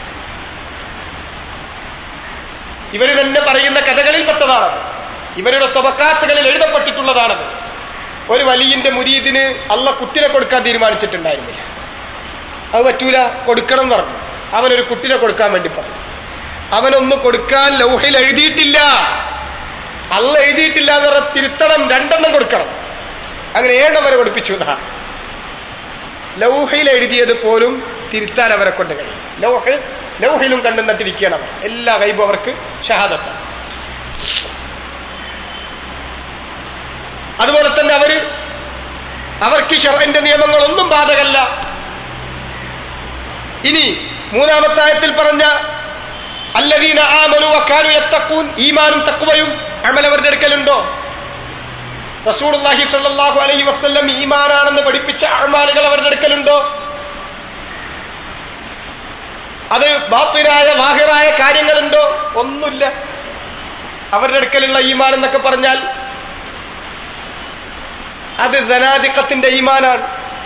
ഇവര് തന്നെ പറയുന്ന കഥകളിൽപ്പെട്ടതാണത് ഇവരുടെ തൊബക്കാത്തുകളിൽ എഴുതപ്പെട്ടിട്ടുള്ളതാണത് ഒരു വലിയന്റെ മുരീദിന് അല്ല കുട്ടിനെ കൊടുക്കാൻ തീരുമാനിച്ചിട്ടുണ്ടായിരുന്നില്ല അത് പറ്റൂല കൊടുക്കണം എന്ന് പറഞ്ഞു അവനൊരു കുട്ടിനെ കൊടുക്കാൻ വേണ്ടി പറഞ്ഞു അവനൊന്ന് കൊടുക്കാൻ ലൗഹയിൽ എഴുതിയിട്ടില്ല അല്ല എഴുതിയിട്ടില്ല എന്ന് പറഞ്ഞ തിരുത്തണം രണ്ടെണ്ണം കൊടുക്കണം അങ്ങനെ ഏഴെണ്ണം വരെ കൊടുപ്പിച്ചു എന്നാ ലൗഹയിൽ എഴുതിയത് പോലും തിരുത്താൻ അവരെ കൊണ്ട് കഴിയും ലൗഹ ലൗഹയിലും കണ്ടെന്നിട്ടിരിക്കണം അവർ എല്ലാ കൈബും അവർക്ക് ഷഹാദത്താണ് അതുപോലെ തന്നെ അവര് അവർക്ക് ഷറന്റെ നിയമങ്ങളൊന്നും ബാധകല്ല ഇനി മൂന്നാമത്തെ ആയത്തിൽ പറഞ്ഞ അല്ലദീന ആമനു വക്കാനു യത്തക്കൂൻ ഈമാനും തക്കുവയും അമൽ അവരുടെ അടുക്കലുണ്ടോ റസൂലുള്ളാഹി സ്വല്ലല്ലാഹു അലൈഹി വസല്ലം ഈമാനാണെന്ന് പഠിപ്പിച്ച അമാലുകൾ അവരുടെ അടുക്കലുണ്ടോ അത് ബാത്തിനായ വാഹിറായ കാര്യങ്ങളുണ്ടോ ഒന്നുമില്ല അവരുടെ അടുക്കലുള്ള ഈമാൻ എന്നൊക്കെ പറഞ്ഞാൽ അത് ജനാധിക്കത്തിന്റെ ഈമാനാണ്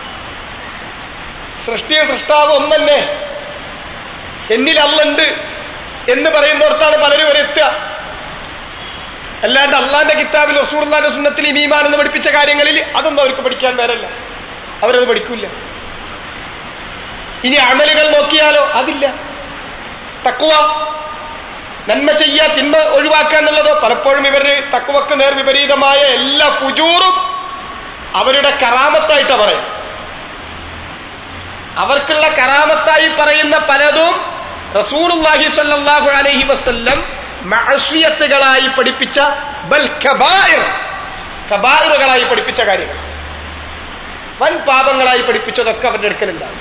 സൃഷ്ടിയ സൃഷ്ടാവ് ഒന്നല്ലേ എന്നിൽ അല്ലുണ്ട് എന്ന് പറയുന്നിടത്താണ് പലരും വരെ എത്തുക അല്ലാണ്ട് അള്ളാന്റെ കിതാബിൽ റസൂർലാന്റെ സുന്നത്തിൽ ഈമാൻ എന്ന് പഠിപ്പിച്ച കാര്യങ്ങളിൽ അതൊന്നും അവർക്ക് പഠിക്കാൻ നേരല്ല അവരത് പഠിക്കൂല ഇനി അമലുകൾ നോക്കിയാലോ അതില്ല തക്കുവ നന്മ ചെയ്യാ തിന്മ ഒഴിവാക്കുക എന്നുള്ളതോ പലപ്പോഴും ഇവര് തക്കുവക്ക് നേർ വിപരീതമായ എല്ലാ കുജൂറും അവരുടെ കറാമത്തായിട്ട് പറയാം അവർക്കുള്ള കറാമത്തായി പറയുന്ന പലതും റസൂലുള്ളാഹി സ്വല്ലല്ലാഹു അലൈഹി വസല്ലം മഅസിയത്തുകളായി പഠിപ്പിച്ച ബൽ കബായിർ കബായിറുകളായി പഠിപ്പിച്ച കാര്യങ്ങൾ വൻ പാപങ്ങളായി പഠിപ്പിച്ചതൊക്കെ അവരുടെ അടുക്കലുണ്ടാവും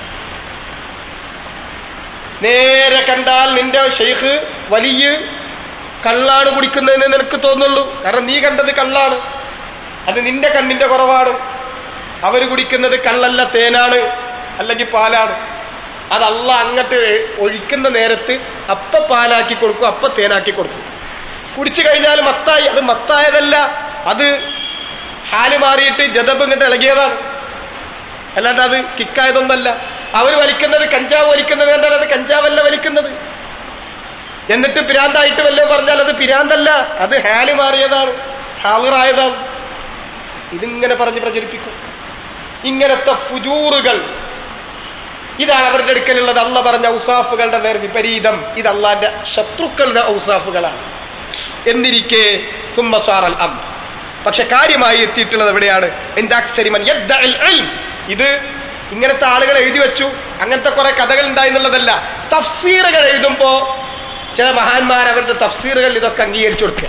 നേരെ കണ്ടാൽ നിന്റെ ഷെയ്ഖ് വലിയ കള്ളാണ് കുടിക്കുന്നതെന്ന് നിനക്ക് തോന്നുള്ളൂ കാരണം നീ കണ്ടത് കള്ളാണ് അത് നിന്റെ കണ്ണിന്റെ കുറവാണ് അവര് കുടിക്കുന്നത് കള്ളല്ല തേനാണ് അല്ലെങ്കിൽ പാലാണ് അതല്ല അങ്ങോട്ട് ഒഴിക്കുന്ന നേരത്ത് അപ്പ പാലാക്കി കൊടുക്കും അപ്പ തേനാക്കി കൊടുക്കും കുടിച്ചു കഴിഞ്ഞാൽ മത്തായി അത് മത്തായതല്ല അത് ഹാല് മാറിയിട്ട് ജതബ് ഇങ്ങോട്ട് ഇളകിയതാണ് അല്ലാണ്ട് അത് കിക്കായതൊന്നല്ല അവർ വലിക്കുന്നത് കഞ്ചാവ് വലിക്കുന്നത് കണ്ടാൽ അത് കഞ്ചാവല്ല വലിക്കുന്നത് എന്നിട്ട് പിരാന്തായിട്ട് വല്ലതും പറഞ്ഞാൽ അത് പിരാന്തല്ല അത് ഹാല് മാറിയതാണ് ഹാളിറായതാണ് ഇതിങ്ങനെ പറഞ്ഞ് പ്രചരിപ്പിക്കും ഇങ്ങനത്തെ ഫുജൂറുകൾ ഇതാണ് അവരുടെ അടുക്കലുള്ളത് അള്ള പറഞ്ഞ ഔസാഫുകളുടെ നേർ വിപരീതം ഇത് അള്ളാന്റെ ശത്രുക്കളുടെ ഔസാഫുകളാണ് എന്നിരിക്കെ തുമ്മസാറൽ അം പക്ഷെ കാര്യമായി എത്തിയിട്ടുള്ളത് എവിടെയാണ് എന്റെ അക്സരിമൻ യദ്ദഅൽ ഇൽം. ഇത് ഇങ്ങനത്തെ ആളുകൾ എഴുതി വെച്ചു അങ്ങനത്തെ കുറെ കഥകൾ ഉണ്ടായെന്നുള്ളതല്ല തഫ്സീറുകൾ എഴുതുമ്പോ ചില മഹാന്മാർ അവരുടെ തഫ്സീറുകൾ ഇതൊക്കെ അംഗീകരിച്ചു കൊടുക്കുക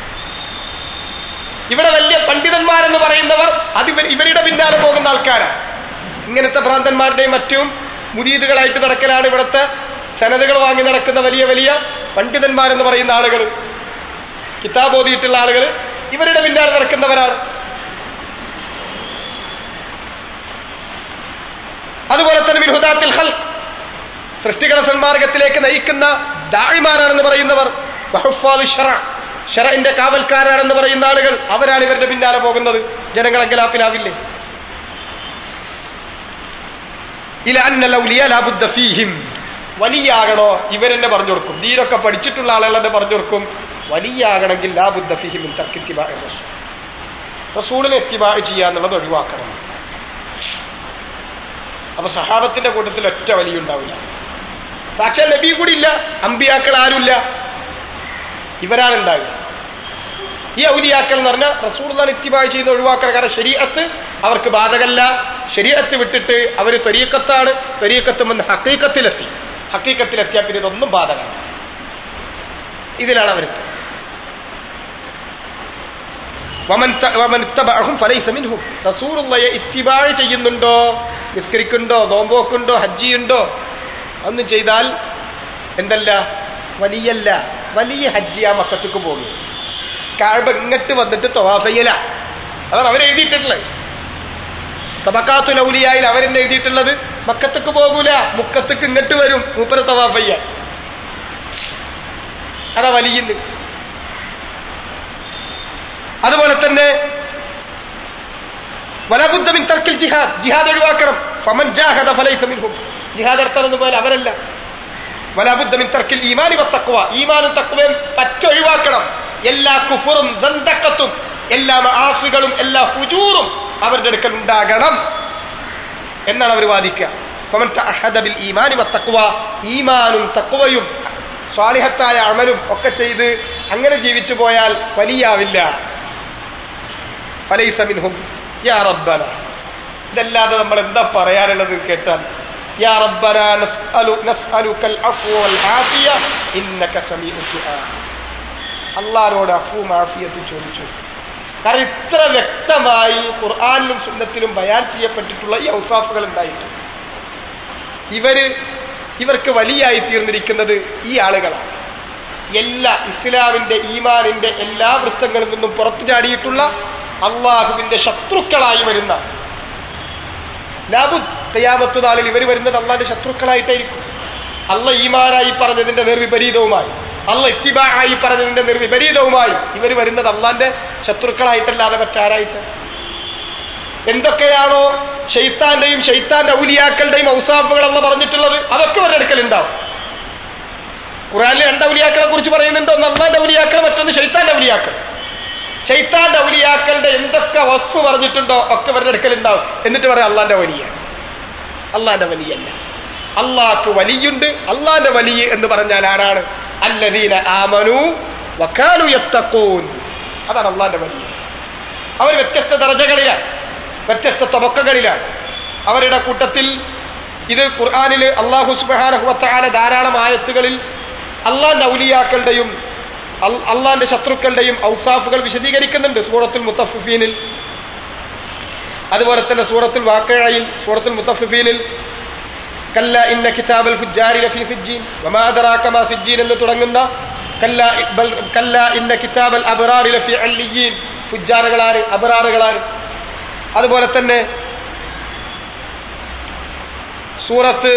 ഇവിടെ വലിയ പണ്ഡിതന്മാരെന്ന് പറയുന്നവർ അത് ഇവർ- ഇവരുടെ പിന്നാലെ പോകുന്ന ആൾക്കാരാണ് ഇങ്ങനത്തെ ഭ്രാന്തന്മാരുടെയും മറ്റും മുരീദുകളായിട്ട് നടക്കലാണ് ഇവിടുത്തെ സനതകൾ വാങ്ങി നടക്കുന്ന വലിയ വലിയ പണ്ഡിതന്മാരെന്ന് പറയുന്ന ആളുകൾ കിതാബ് ഓതിയിട്ടുള്ള ആളുകൾ ഇവരുടെ പിന്നാലെ നടക്കുന്നവരാണ് അതുപോലെ തന്നെ മിൻഹുദാത്തിൽ ഹൽ സൃഷ്ടികളെ സന്മാർഗത്തിലേക്ക് നയിക്കുന്ന ദാഴിമാരാണെന്ന് പറയുന്നവർ വഹുഫാദ് ഷറ ഷറഇന്റെ കാവൽക്കാരാണെന്ന് പറയുന്ന ആളുകൾ അവരാണ് ഇവരുടെ പിന്നാലെ പോകുന്നത് ജനങ്ങൾ അങ്കലാപ്പിലാവില്ലേ ഇല അന്നൽ ഔലിയ ലാബുദ്ദ ഫീഹിം വലിയാകണോ ഇവരെന്നെ പറഞ്ഞു കൊടുക്കും ദീനൊക്കെ പഠിച്ചിട്ടുള്ള ആളുകൾ തന്നെ പറഞ്ഞു കൊടുക്കും വലിയാകണമെങ്കിൽ ലാബുദ്ദ ഫീഹിം മിൻ തർക്കി ഇത്തിബാഇ റസൂൽ റസൂലിനെ എത്തിബാ ചെയ്യുക എന്നുള്ളത് ഒഴിവാക്കണം അപ്പൊ സഹാബത്തിന്റെ കൂട്ടത്തിൽ ഒറ്റ വലിയുണ്ടാവില്ല സാക്ഷാൽ നബി കൂടി ഇല്ല അമ്പിയാക്കൾ ആരുമില്ല ഇവരാണുണ്ടാവുക ഈ ഔലിയാക്കൾ എന്ന് പറഞ്ഞാൽ റസൂർദാൻ ഇത്തിബായ് ചെയ്ത് ഒഴിവാക്കണം കാരണം ശരീരത്ത് അവർക്ക് ബാധകല്ല ശരീരത്ത് വിട്ടിട്ട് അവർ ത്വരീക്കത്താണ് ത്വരീക്കത്തും വന്ന് ഹക്കീക്കത്തിലെത്തി ഹക്കീക്കത്തിലെത്തിയാൽ പിന്നെ ഇതൊന്നും ബാധകമാണ് ഇതിലാണ് അവർ റസൂറുള്ളയെ ഇത്തിബാഴ് ചെയ്യുന്നുണ്ടോ നിസ്കരിക്കുന്നുണ്ടോ നോമ്പോക്കുണ്ടോ ഹജ്ജിയുണ്ടോ ഒന്നും ചെയ്താൽ എന്തല്ല വലിയല്ല വലിയ ഹജ്ജി ആ മക്കത്തേക്ക് പോകും കാഴ്ബ ഇങ്ങട്ട് വന്നിട്ട് തൊവാഫയ്യല അതാണ് അവരെഴുതിയിട്ടുള്ളത് തബക്കാത്തു ലൗലിയായിൽ അവരെന്നെ എഴുതിയിട്ടുള്ളത് മക്കത്തേക്ക് പോകൂല മുക്കത്തേക്ക് ഇങ്ങോട്ട് വരും മൂപ്പര തവാഫയ്യ അതാ വലിയുണ്ട് അതുപോലെ തന്നെ വലബുദ്ധമിൻ തർക്കിൽ ജിഹാദ് ജിഹാദ് ഒഴിവാക്കണം ഫമൻ ജാഹദ ഫലൈസ മിൻഹും ജിഹാദ് നടത്തണമെന്ന് പോലെ അവരല്ല വലബുദ്ധമിൻ തർക്കിൽ ഈമാനി വത്തക്കുവ ഈമാനും തക്കുവയും പറ്റൊഴിവാക്കണം എല്ലാ കുഫുറും ദന്തക്കത്തും എല്ലാ ആസുകളും എല്ലാ ഹുജൂറും അവരുടെ അടുക്കൽ ഉണ്ടാകണം എന്നാണ് അവർ വാദിക്കുക ഫമൻ തഅഹദ ബിൽ ഈമാനി വത്തക്കുവ ഈമാനും തക്കുവയും സ്വാലിഹത്തായ അമലും ഒക്കെ ചെയ്ത് അങ്ങനെ ജീവിച്ചു പോയാൽ വലിയാവില്ല ഫലൈസ മിൻഹും യാ റബ്ബന ഇതല്ലാതെ നമ്മൾ എന്താ പറയാനുള്ളത് കേട്ടാൽ യാ റബ്ബന നസ്അലു നസ്അലുക്കൽ അഫ്വ വൽ ആഫിയ ഇന്നക സമീഉ ദുആ അള്ളാഹ്നോട് അഫ്വും ആഫിയത്തും ചോദിച്ചു കാരണം ഇത്ര വ്യക്തമായി ഖുർആാനിലും സുന്നത്തിലും ബയാൻ ചെയ്യപ്പെട്ടിട്ടുള്ള ഈ ഔസാഫുകൾ ഉണ്ടായിട്ടുണ്ട് ഇവര് ഇവർക്ക് വലിയായി തീർന്നിരിക്കുന്നത് ഈ ആളുകളാണ് എല്ലാ ഇസ്ലാമിന്റെ ഈമാനിന്റെ എല്ലാ വൃത്തങ്ങളിൽ നിന്നും പുറത്തു ചാടിയിട്ടുള്ള അള്ളാഹുവിന്റെ ശത്രുക്കളായി വരുന്ന ലാബുദ് തയ്യാമത്ത് നാളിൽ ഇവർ വരുന്നത് അള്ളാന്റെ ശത്രുക്കളായിട്ടായിരിക്കും അള്ള ഈമാനായി പറഞ്ഞതിന്റെ നിർവിപരീതവുമായി അള്ള ഇത്തിബായി പറഞ്ഞതിന്റെ നിർവിപരീതവുമായി ഇവർ വരുന്നത് അള്ളാന്റെ ശത്രുക്കളായിട്ടല്ലാതെ മറ്റാരായിട്ട് എന്തൊക്കെയാണോ ഷെയ്ത്താന്റെയും ഷെയ്ത്താന്റെ ഔലിയാക്കളുടെയും ഔസാഫുകൾ അള്ള പറഞ്ഞിട്ടുള്ളത് അതൊക്കെ അവരുടെ അടുക്കലുണ്ടാവും ഖുറാനിൽ രണ്ട് ഔലിയാക്കളെ കുറിച്ച് പറയുന്നുണ്ട് ഒന്ന് അള്ളാന്റെ ഔലിയാക്കൾ മറ്റൊന്ന് ഷെയ്ത്താന്റെ ഔലിയാക്കൾ ഷെയ്ത്താന്റെ ഔലിയാക്കളുടെ എന്തൊക്കെ വസ്തു പറഞ്ഞിട്ടുണ്ടോ ഒക്കെ അവരുടെ അടുക്കലുണ്ടാവും എന്നിട്ട് പറയാം അള്ളാന്റെ വലിയ അള്ളാന്റെ വലിയല്ല അള്ളാഹ്ക്ക് വലിയുണ്ട് അള്ളാന്റെ വലിയ എന്ന് പറഞ്ഞാൽ ആരാണ് അല്ലദീന ആമനു വക്കാനു യത്തക്കൂൻ അതാണ് അള്ളാന്റെ വലിയ അവർ വ്യത്യസ്ത ദർജകളിലാണ് വ്യത്യസ്ത തബക്കകളിലാണ് അവരുടെ കൂട്ടത്തിൽ ഇത് ഖുർആാനിൽ അള്ളാഹു സുബാനഹുവത്താല ധാരാളം ആയത്തുകളിൽ അള്ളാന്റെ ഔലിയാക്കളുടെയും അള്ളാന്റെ ശത്രുക്കളുടെയും ഔസാഫുകൾ വിശദീകരിക്കുന്നുണ്ട് സൂറത്തുൽ മുത്തഫീനിൽ അതുപോലെ തന്നെ സൂറത്തുൽ വാക്കഴയിൽ സൂറത്തുൽ മുത്തഫീനിൽ കല്ല ഇന്ന കിതാബൽ ഫുജാരി ലഫി സിജ്ജീൻ വമാ അദറാക മാ സിജ്ജീൻ എന്ന് തുടങ്ങുന്ന കല്ല ബൽ കല്ല ഇന്ന കിതാബൽ അബ്റാറി ലഫി അല്ലിയീൻ ഫുജാറുകളാര് അബ്റാറുകളാര് അതുപോലെ തന്നെ സൂറത്ത്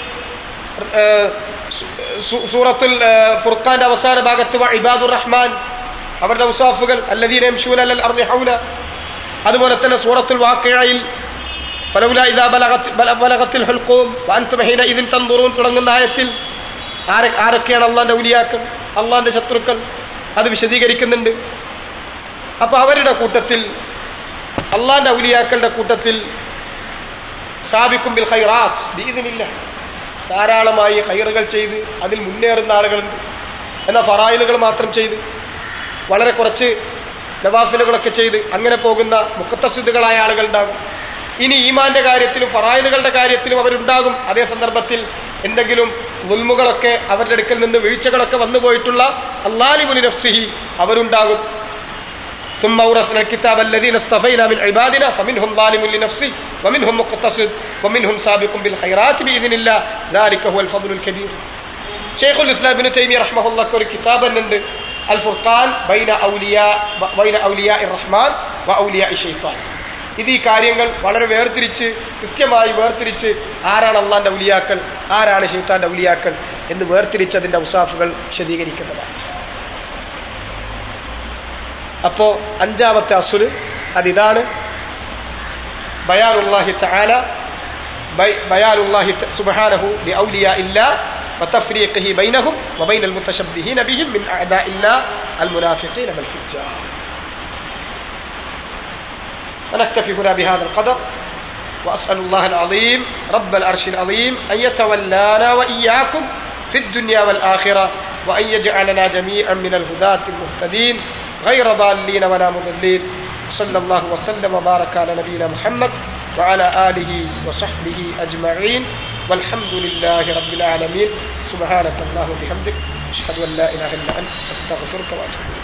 സൂറത്തുൽ ഫുർഖാന്റെ അവസാന ഭാഗത്ത് ഇബാദുർ റഹ്മാൻ അവരുടെ ഉസാഫുകൾ അല്ലദീന യംശൂന അലൽ അർദി ഹൗല അതുപോലെ തന്നെ സൂറത്തുൽ വാഖിഅയിൽ ഫലൗലാ ഇദാ ബലഗത് ബലഗത്തിൽ ഹുൽഖൂം വഅൻതും ഹീനഇദിൻ തൻദുറൂൻ തുടങ്ങുന്ന ആയത്തിൽ ആരെ ആരൊക്കെയാണ് അള്ളാന്റെ ഔലിയാക്കൾ അള്ളാന്റെ ശത്രുക്കൾ അത് വിശദീകരിക്കുന്നുണ്ട് അപ്പൊ അവരുടെ കൂട്ടത്തിൽ അള്ളാന്റെ ഔലിയാക്കളുടെ കൂട്ടത്തിൽ സാബിക്കും ബിൽ ഖൈറാത്ത് ദീദിനില്ല ധാരാളമായി ഹൈറുകൾ ചെയ്ത് അതിൽ മുന്നേറുന്ന ആളുകളുണ്ട് എന്നാൽ ഫറായിലുകൾ മാത്രം ചെയ്ത് വളരെ കുറച്ച് നവാഫിലുകളൊക്കെ ചെയ്ത് അങ്ങനെ പോകുന്ന മുക്കത്തസിദ്ധുകളായ ആളുകളുണ്ടാകും ഇനി ഈമാന്റെ കാര്യത്തിലും ഫറായിലുകളുടെ കാര്യത്തിലും അവരുണ്ടാകും അതേ സന്ദർഭത്തിൽ എന്തെങ്കിലും മുൽമുകളൊക്കെ അവരുടെ അടുക്കൽ നിന്ന് വീഴ്ചകളൊക്കെ വന്നുപോയിട്ടുള്ള അള്ളാലിമുലി നഫ്സിഹി അവരുണ്ടാകും ثم أورثنا الكتاب الذين اصطفينا من عبادنا فمنهم ظالم لنفسه ومنهم مقتصد ومنهم سابق بالخيرات بإذن الله ذلك هو الفضل الكبير شيخ الإسلام ابن تيمية رحمه الله ഒരു കിതാബ് ഉണ്ട് അൽ ഫുർഖാൻ ബൈന ഔലിയ ബൈന ഔലിയ റഹ്മാൻ വ ഔലിയ ഷെയ്ത്താൻ ഇത് ഈ കാര്യങ്ങൾ വളരെ വേർതിരിച്ച് കൃത്യമായി വേർതിരിച്ച് ആരാണ് അള്ളാന്റെ ഔലിയാക്കൾ ആരാണ് ഷെയ്ത്താന്റെ ഔലിയാക്കൾ എന്ന് വേർതിരിച്ച് അതിന്റെ ഔസാഫുകൾ വിശദീകരിക്കുന്നതാണ് അപ്പോ അഞ്ചാമത്തെ അസുല് അതിതാണ് ബയാനുല്ലാഹി തആല ബയാനുല്ലാഹി സുബ്ഹാനഹു لأولياء الله وتفريقه بينهم وبين المتشبهين بهم من أعداء الله المنافقين والفجار ونكتفي هنا بهذا القدر وأسأل الله العظيم رب العرش العظيم أن يتولانا وإياكم في الدنيا والآخرة وأن يجعلنا جميعا من الهداة المهتدين غير ضالين ولا مضلين صلى الله وسلم وبارك على نبينا محمد وعلى آله وصحبه أجمعين والحمد لله رب العالمين سبحانك اللهم وبحمدك أشهد أن لا إله إلا أنت أستغفرك وأتوب إليك